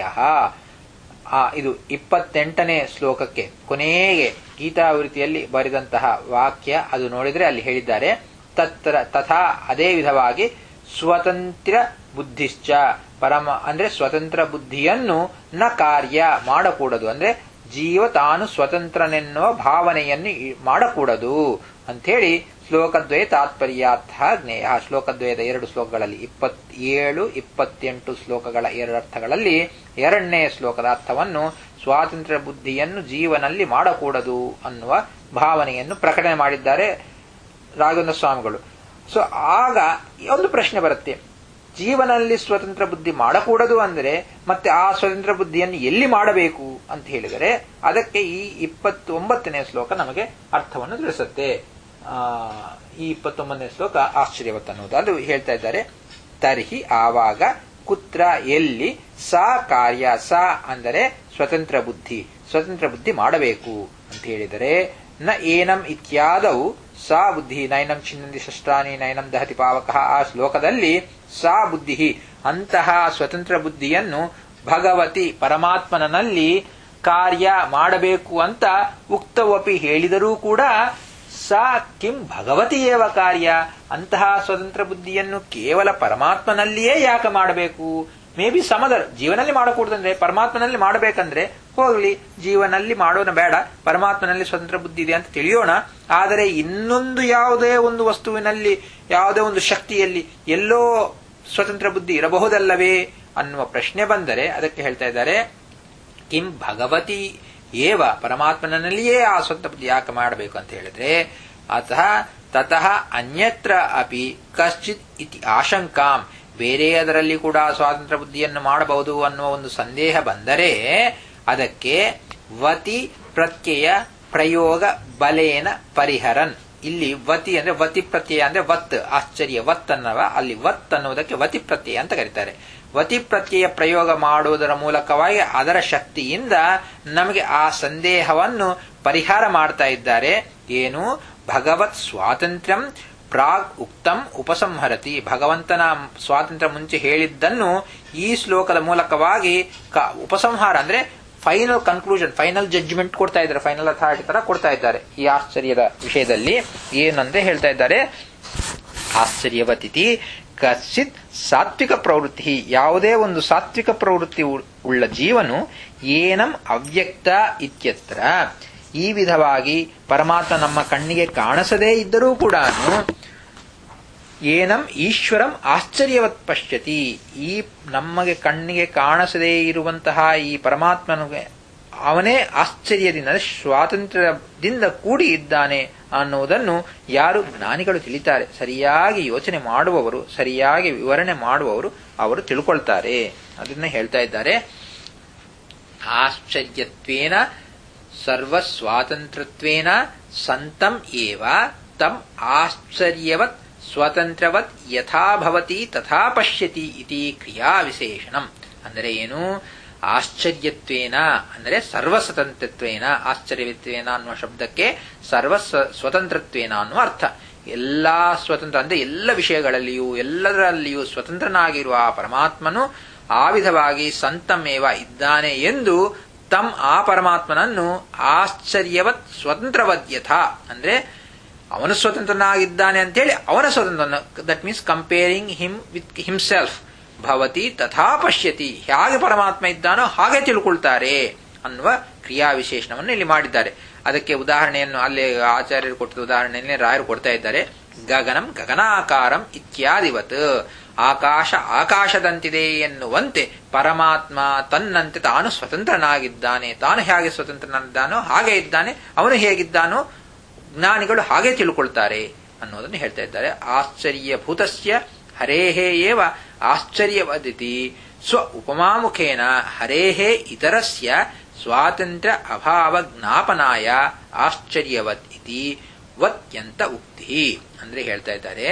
ಆ, ಇದು ಇಪ್ಪತ್ತೆಂಟನೇ ಶ್ಲೋಕಕ್ಕೆ ಕೊನೆಗೆ ಗೀತಾವೃತಿಯಲ್ಲಿ ಬರೆದಂತಹ ವಾಕ್ಯ ಅದು ನೋಡಿದ್ರೆ ಅಲ್ಲಿ ಹೇಳಿದ್ದಾರೆ ತತ್ರ ತಥಾ ಅದೇ ವಿಧವಾಗಿ ಸ್ವತಂತ್ರ ಬುದ್ಧಿಶ್ಚ ಪರಮ ಅಂದ್ರೆ ಸ್ವತಂತ್ರ ಬುದ್ಧಿಯನ್ನು ನ ಕಾರ್ಯ ಮಾಡಕೂಡದು ಅಂದ್ರೆ ಜೀವ ತಾನು ಸ್ವತಂತ್ರನೆನ್ನುವ ಭಾವನೆಯನ್ನು ಇ- ಮಾಡಕೂಡದು ಅಂಥೇಳಿ ಶ್ಲೋಕದ್ವಯ ತಾತ್ಪರ್ಯಾರ್ಥ ಜ್ಞೇಯ ಶ್ಲೋಕದ್ವಯದ ಎರಡು ಶ್ಲೋಕಗಳಲ್ಲಿ ಇಪ್ಪತ್ತೇಳು ಇಪ್ಪತ್ತೆಂಟು ಶ್ಲೋಕಗಳ ಎರಡು ಅರ್ಥಗಳಲ್ಲಿ ಎರಡನೇ ಶ್ಲೋಕದ ಅರ್ಥವನ್ನು ಸ್ವಾತಂತ್ರ್ಯ ಬುದ್ಧಿಯನ್ನು ಜೀವನಲ್ಲಿ ಮಾಡಕೂಡದು ಅನ್ನುವ ಭಾವನೆಯನ್ನು ಪ್ರಕಟಣೆ ಮಾಡಿದ್ದಾರೆ ರಾಘವೇಂದ್ರ ಸ್ವಾಮಿಗಳು ಸೊ ಆಗ ಒಂದು ಪ್ರಶ್ನೆ ಬರುತ್ತೆ ಜೀವನಲ್ಲಿ ಸ್ವತಂತ್ರ ಬುದ್ಧಿ ಮಾಡಕೂಡದು ಅಂದರೆ ಮತ್ತೆ ಆ ಸ್ವತಂತ್ರ ಬುದ್ಧಿಯನ್ನು ಎಲ್ಲಿ ಮಾಡಬೇಕು ಅಂತ ಹೇಳಿದರೆ ಅದಕ್ಕೆ ಈ ಇಪ್ಪತ್ತೊಂಬತ್ತನೇ ಶ್ಲೋಕ ನಮಗೆ ಅರ್ಥವನ್ನು ತಿಳಿಸುತ್ತೆ ಆ, ಈ ಇಪ್ಪತ್ತೊಂಬತ್ತನೇ ಶ್ಲೋಕ ಆಶ್ಚರ್ಯವತ್ ಅನ್ನೋದು ಅದು ಹೇಳ್ತಾ ಇದ್ದಾರೆ ತರ್ಹಿ ಆವಾಗ ಕುತ್ರ ಎಲ್ಲಿ ಸಾ ಕಾರ್ಯ ಸಾ ಅಂದರೆ ಸ್ವತಂತ್ರ ಬುದ್ಧಿ ಸ್ವತಂತ್ರ ಬುದ್ಧಿ ಮಾಡಬೇಕು ಅಂತ ಹೇಳಿದರೆ ನ ಏನಂ ಇತ್ಯಾದವು ಸಾ ಬುದ್ಧಿ ನೈನಂ ಚಿನ್ನಂದಿ ಶಸ್ತ್ರಾನಿ ನೈನಂ ದಹತಿ ಪಾವಕ ಆ ಶ್ಲೋಕದಲ್ಲಿ ಸಾ ಬುದ್ಧಿ ಅಂತಹ ಸ್ವತಂತ್ರ ಬುದ್ಧಿಯನ್ನು ಭಗವತಿ ಪರಮಾತ್ಮನಲ್ಲಿ ಕಾರ್ಯ ಮಾಡಬೇಕು ಅಂತ ಉಕ್ತವಪಿ ಹೇಳಿದರೂ ಕೂಡ ಸಾ ಕಿಂ ಭಗವತಿಯೇವ ಕಾರ್ಯ ಅಂತಹ ಸ್ವತಂತ್ರ ಬುದ್ಧಿಯನ್ನು ಕೇವಲ ಪರಮಾತ್ಮನಲ್ಲಿಯೇ ಯಾಕೆ ಮಾಡಬೇಕು ಮೇ ಬಿ ಸಮದರ್ ಜೀವನಲ್ಲಿ ಮಾಡಕೂಡದಂದ್ರೆ ಪರಮಾತ್ಮನಲ್ಲಿ ಮಾಡಬೇಕಂದ್ರೆ ಹೋಗ್ಲಿ ಜೀವನಲ್ಲಿ ಮಾಡೋಣ ಬೇಡ ಪರಮಾತ್ಮನಲ್ಲಿ ಸ್ವತಂತ್ರ ಬುದ್ಧಿ ಇದೆ ಅಂತ ತಿಳಿಯೋಣ ಆದರೆ ಇನ್ನೊಂದು ಯಾವುದೇ ಒಂದು ವಸ್ತುವಿನಲ್ಲಿ ಯಾವುದೇ ಒಂದು ಶಕ್ತಿಯಲ್ಲಿ ಎಲ್ಲೋ ಸ್ವತಂತ್ರ ಬುದ್ಧಿ ಇರಬಹುದಲ್ಲವೇ ಅನ್ನುವ ಪ್ರಶ್ನೆ ಬಂದರೆ ಅದಕ್ಕೆ ಹೇಳ್ತಾ ಇದ್ದಾರೆ ಕಿಂ ಭಗವತಿ ಏವ ಪರಮಾತ್ಮನಲ್ಲಿಯೇ ಆ ಸ್ವತಂತ್ರ ಬುದ್ಧಿ ಯಾಕೆ ಮಾಡಬೇಕು ಅಂತ ಹೇಳಿದ್ರೆ ಅತಃ ತತಃ ಅನ್ಯತ್ರ ಅಪಿ ಕಶ್ಚಿತ್ ಇತಿ ಆಶಂಕಾಂ ಬೇರೆಯದರಲ್ಲಿ ಕೂಡ ಸ್ವಾತಂತ್ರ್ಯ ಬುದ್ಧಿಯನ್ನು ಮಾಡಬಹುದು ಅನ್ನುವ ಒಂದು ಸಂದೇಹ ಬಂದರೆ ಅದಕ್ಕೆ ವತಿ ಪ್ರತ್ಯಯ ಪ್ರಯೋಗ ಬಲೇನ ಪರಿಹರನ್ ಇಲ್ಲಿ ವತಿ ಅಂದ್ರೆ ವತಿ ಪ್ರತ್ಯಯ ಅಂದ್ರೆ ವತ್ ಆಶ್ಚರ್ಯ ವತ್ ಅನ್ನವ ಅಲ್ಲಿ ವತ್ ಅನ್ನುವುದಕ್ಕೆ ವತಿ ಪ್ರತ್ಯಯ ಅಂತ ಕರೀತಾರೆ ವತಿ ಪ್ರತ್ಯಯ ಪ್ರಯೋಗ ಮಾಡುವುದರ ಮೂಲಕವಾಗಿ ಅದರ ಶಕ್ತಿಯಿಂದ ನಮಗೆ ಆ ಸಂದೇಹವನ್ನು ಪರಿಹಾರ ಮಾಡ್ತಾ ಇದ್ದಾರೆ ಏನು ಭಗವತ್ ಸ್ವಾತಂತ್ರ್ಯಂ ಪ್ರಾಗ್ ಉಕ್ತಂ ಉಪಸಂಹರತಿ ಭಗವಂತನ ಸ್ವಾತಂತ್ರ್ಯ ಮುಂಚೆ ಹೇಳಿದ್ದನ್ನು ಈ ಶ್ಲೋಕದ ಮೂಲಕವಾಗಿ ಕ- ಉಪಸಂಹಾರ ಅಂದ್ರೆ ಫೈನಲ್ ಕನ್ಕ್ಲೂಷನ್ ಫೈನಲ್ ಜಡ್ಜ್ಮೆಂಟ್ ಕೊಡ್ತಾ ಇದ್ದಾರೆ ಫೈನಲ್ ಅಥಾರಿಟಿ ತರ ಕೊಡ್ತಾ ಇದ್ದಾರೆ ಈ ಆಶ್ಚರ್ಯದ ವಿಷಯದಲ್ಲಿ ಏನಂದ್ರೆ ಹೇಳ್ತಾ ಇದ್ದಾರೆ ಆಶ್ಚರ್ಯವತಿಥಿ ಕಶ್ಚಿತ್ ಸಾತ್ವಿಕ ಪ್ರವೃತ್ತಿ ಯಾವುದೇ ಒಂದು ಸಾತ್ವಿಕ ಪ್ರವೃತ್ತಿ ಉ- ಉಳ್ಳ ಜೀವನು ಏನಂ ಅವ್ಯಕ್ತ ಇತ್ಯತ್ರ ಈ ವಿಧವಾಗಿ ಪರಮಾತ್ಮ ನಮ್ಮ ಕಣ್ಣಿಗೆ ಕಾಣಿಸದೇ ಇದ್ದರೂ ಕೂಡ ಏನಂ ಈಶ್ವರಂ ಆಶ್ಚರ್ಯವತ್ ಪಶ್ಯತಿ ಈ ನಮಗೆ ಕಣ್ಣಿಗೆ ಕಾಣಿಸದೇ ಇರುವಂತಹ ಈ ಪರಮಾತ್ಮನಿಗೆ ಅವನೇ ಆಶ್ಚರ್ಯದಿಂದ ಅಂದ್ರೆ ಸ್ವಾತಂತ್ರ್ಯದಿಂದ ಕೂಡಿ ಇದ್ದಾನೆ ಅನ್ನುವುದನ್ನು ಯಾರು ಜ್ಞಾನಿಗಳು ತಿಳಿತಾರೆ ಸರಿಯಾಗಿ ಯೋಚನೆ ಮಾಡುವವರು ಸರಿಯಾಗಿ ವಿವರಣೆ ಮಾಡುವವರು ಅವರು ತಿಳ್ಕೊಳ್ತಾರೆ ಅದನ್ನ ಹೇಳ್ತಾ ಇದ್ದಾರೆ ಆಶ್ಚರ್ಯತ್ವೇನ ಸರ್ವಸ್ವಾತಂತ್ರ್ಯತ್ವೇನ ಸಂತಂ ಏವ ತಂ ಆಶ್ಚರ್ಯವತ್ ಸ್ವತಂತ್ರವತ್ ಯಥಾ ಭವತಿ ತಥಾ ಪಶ್ಯತಿ ಇತಿ ಕ್ರಿಯಾ ವಿಶೇಷಣಂ ಅಂದರೆ ಏನು ಆಶ್ಚರ್ಯತ್ವೇನ ಅಂದರೆ ಸರ್ವಸ್ವತಂತ್ರತ್ವೇನ ಆಶ್ಚರ್ಯತ್ವೇನ ಅನ್ನುವ ಶಬ್ದಕ್ಕೆ ಸರ್ವ ಸ್ವತಂತ್ರತ್ವೇನ ಅನ್ನುವ ಅರ್ಥ ಎಲ್ಲಾ ಸ್ವತಂತ್ರ ಅಂದ್ರೆ ಎಲ್ಲ ವಿಷಯಗಳಲ್ಲಿಯೂ ಎಲ್ಲದರಲ್ಲಿಯೂ ಸ್ವತಂತ್ರನಾಗಿರುವ ಆ ಪರಮಾತ್ಮನು ಆ ವಿಧವಾಗಿ ಸಂತಮೇವ ಇದ್ದಾನೆ ಎಂದು ತಮ್ ಆ ಪರಮಾತ್ಮನನ್ನು ಆಶ್ಚರ್ಯವತ್ ಸ್ವತಂತ್ರವದ್ಯಥ ಅಂದ್ರೆ ಅವನು ಸ್ವತಂತ್ರನಾಗಿದ್ದಾನೆ ಅಂತೇಳಿ ಅವನ ಸ್ವತಂತ್ರ that means comparing him with himself ಭವತಿ ತಥಾ ಪಶ್ಯತಿ ಹೇಗೆ ಪರಮಾತ್ಮ ಇದ್ದಾನೋ ಹಾಗೆ ತಿಳ್ಕೊಳ್ತಾರೆ ಅನ್ನುವ ಕ್ರಿಯಾ ವಿಶೇಷಣವನ್ನು ಇಲ್ಲಿ ಮಾಡಿದ್ದಾರೆ ಅದಕ್ಕೆ ಉದಾಹರಣೆಯನ್ನು ಅಲ್ಲಿ ಆಚಾರ್ಯರು ಕೊಟ್ಟಿದ್ದ ಉದಾಹರಣೆಯಲ್ಲಿ ರಾಯರು ಕೊಡ್ತಾ ಇದ್ದಾರೆ ಗಗನಂ ಗಗನಾಕಾರಂ ಇತ್ಯಾದಿವತ್ ಆಕಾಶ ಆಕಾಶದಂತಿದೆ ಎನ್ನುವಂತೆ ಪರಮಾತ್ಮ ತನ್ನಂತೆ ತಾನು ಸ್ವತಂತ್ರನಾಗಿದ್ದಾನೆ ತಾನು ಹೇಗೆ ಸ್ವತಂತ್ರನಾಗಿದ್ದಾನೋ ಹಾಗೆ ಇದ್ದಾನೆ ಅವನು ಹೇಗಿದ್ದಾನೋ ಜ್ಞಾನಿಗಳು ಹಾಗೆ ತಿಳ್ಕೊಳ್ತಾರೆ ಅನ್ನೋದನ್ನು ಹೇಳ್ತಾ ಇದ್ದಾರೆ ಆಶ್ಚರ್ಯಭೂತಸ್ಯ ಹರೇಹೇ ಏವ ಆಶ್ಚರ್ಯವದಿತಿ ಸ್ವ ಉಪಮಾಮುಖೇನ ಹರೇಹೇ ಇತರಸ್ಯ ಸ್ವಾತಂತ್ರ್ಯ ಅಭಾವ ಜ್ಞಾಪನಾಯ ಆಶ್ಚರ್ಯವತ್ ಇತಿ ವತ್ಯಂತ ಉಕ್ತಿ ಅಂದ್ರೆ ಹೇಳ್ತಾ ಇದ್ದಾರೆ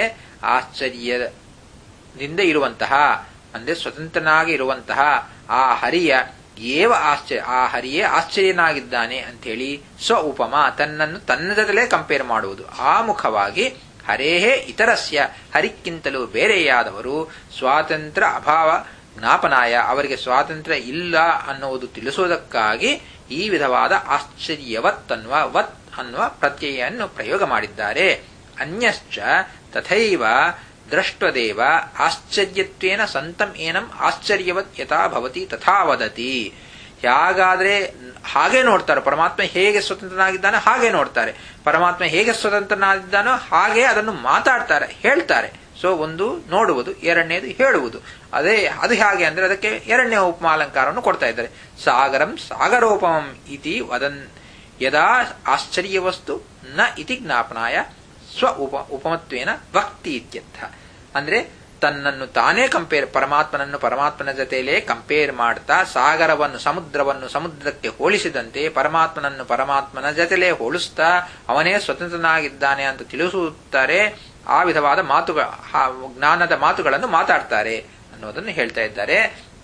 ಆಶ್ಚರ್ಯದಿಂದ ಇರುವಂತಹ ಅಂದ್ರೆ ಸ್ವತಂತ್ರನಾಗಿ ಇರುವಂತಹ ಆ ಹರಿಯ ಏವ ಆಶ್ಚರ್ಯ ಆ ಹರಿಯೇ ಆಶ್ಚರ್ಯನಾಗಿದ್ದಾನೆ ಅಂಥೇಳಿ ಸ್ವ ಉಪಮ ತನ್ನನ್ನು ತನ್ನ ಜೊತೆಲೇ ಕಂಪೇರ್ ಮಾಡುವುದು ಆ ಮುಖವಾಗಿ ಹರೇಹೇ ಇತರಸ್ಯ ಹರಿಕ್ಕಿಂತಲೂ ಬೇರೆಯಾದವರು ಸ್ವಾತಂತ್ರ್ಯ ಅಭಾವ ಜ್ಞಾಪನಾಯ ಅವರಿಗೆ ಸ್ವಾತಂತ್ರ್ಯ ಇಲ್ಲ ಅನ್ನುವುದು ತಿಳಿಸುವುದಕ್ಕಾಗಿ ಈ ವಿಧವಾದ ಆಶ್ಚರ್ಯವತ್ ಅನ್ನುವ ವತ್ ಅನ್ನುವ ಪ್ರತ್ಯಯನ್ನು ಪ್ರಯೋಗ ಮಾಡಿದ್ದಾರೆ ಅನ್ಯಶ್ಚ ತಥೈವ ದೃಷ್ಟದೇವ ಆಶ್ಚರ್ಯತ್ವೇನ ಸಂತಂ ಏನಂ ಆಶ್ಚರ್ಯವತ್ ಯಥಾ ಭವತಿ ತಥಾ ವದತಿ ಹೇಗಾದ್ರೆ ಹಾಗೆ ನೋಡ್ತಾರೆ ಪರಮಾತ್ಮ ಹೇಗೆ ಸ್ವತಂತ್ರನಾಗಿದ್ದಾನೋ ಹಾಗೆ ನೋಡ್ತಾರೆ ಪರಮಾತ್ಮ ಹೇಗೆ ಸ್ವತಂತ್ರನಾಗಿದ್ದಾನೋ ಹಾಗೆ ಅದನ್ನು ಮಾತಾಡ್ತಾರೆ ಹೇಳ್ತಾರೆ ಸೊ ಒಂದು ನೋಡುವುದು ಎರಡನೇದು ಹೇಳುವುದು ಅದೇ ಅದು ಹೇಗೆ ಅಂದ್ರೆ ಅದಕ್ಕೆ ಎರಡನೇ ಉಪಮಾಲಂಕಾರವನ್ನು ಕೊಡ್ತಾ ಇದ್ದಾರೆ ಸಾಗರಂ ಸಾಗರೋಪಮಂ ಇತಿ ವದನ್ ಯದಾ ಆಶ್ಚರ್ಯವಸ್ತು ನ ಇತಿ ಜ್ಞಾಪನಾಯ ಸ್ವ ಉಪ ಉಪಮತ್ವೇನ ಭಕ್ತಿ ಇತ್ಯರ್ಥ ಅಂದ್ರೆ ತನ್ನನ್ನು ತಾನೇ ಕಂಪೇರ್ ಪರಮಾತ್ಮನನ್ನು ಪರಮಾತ್ಮನ ಜೊತೆಯಲ್ಲೇ ಕಂಪೇರ್ ಮಾಡ್ತಾ ಸಾಗರವನ್ನು ಸಮುದ್ರವನ್ನು ಸಮುದ್ರಕ್ಕೆ ಹೋಲಿಸಿದಂತೆ ಪರಮಾತ್ಮನನ್ನು ಪರಮಾತ್ಮನ ಜೊತೆಲೇ ಹೋಲಿಸ್ತಾ ಅವನೇ ಸ್ವತಂತ್ರನಾಗಿದ್ದಾನೆ ಅಂತ ತಿಳಿಸುತ್ತಾರೆ ಆ ವಿಧವಾದ ಮಾತುಗಳ ಜ್ಞಾನದ ಮಾತುಗಳನ್ನು ಮಾತಾಡ್ತಾರೆ ಅನ್ನೋದನ್ನು ಹೇಳ್ತಾ ಇದ್ದಾರೆ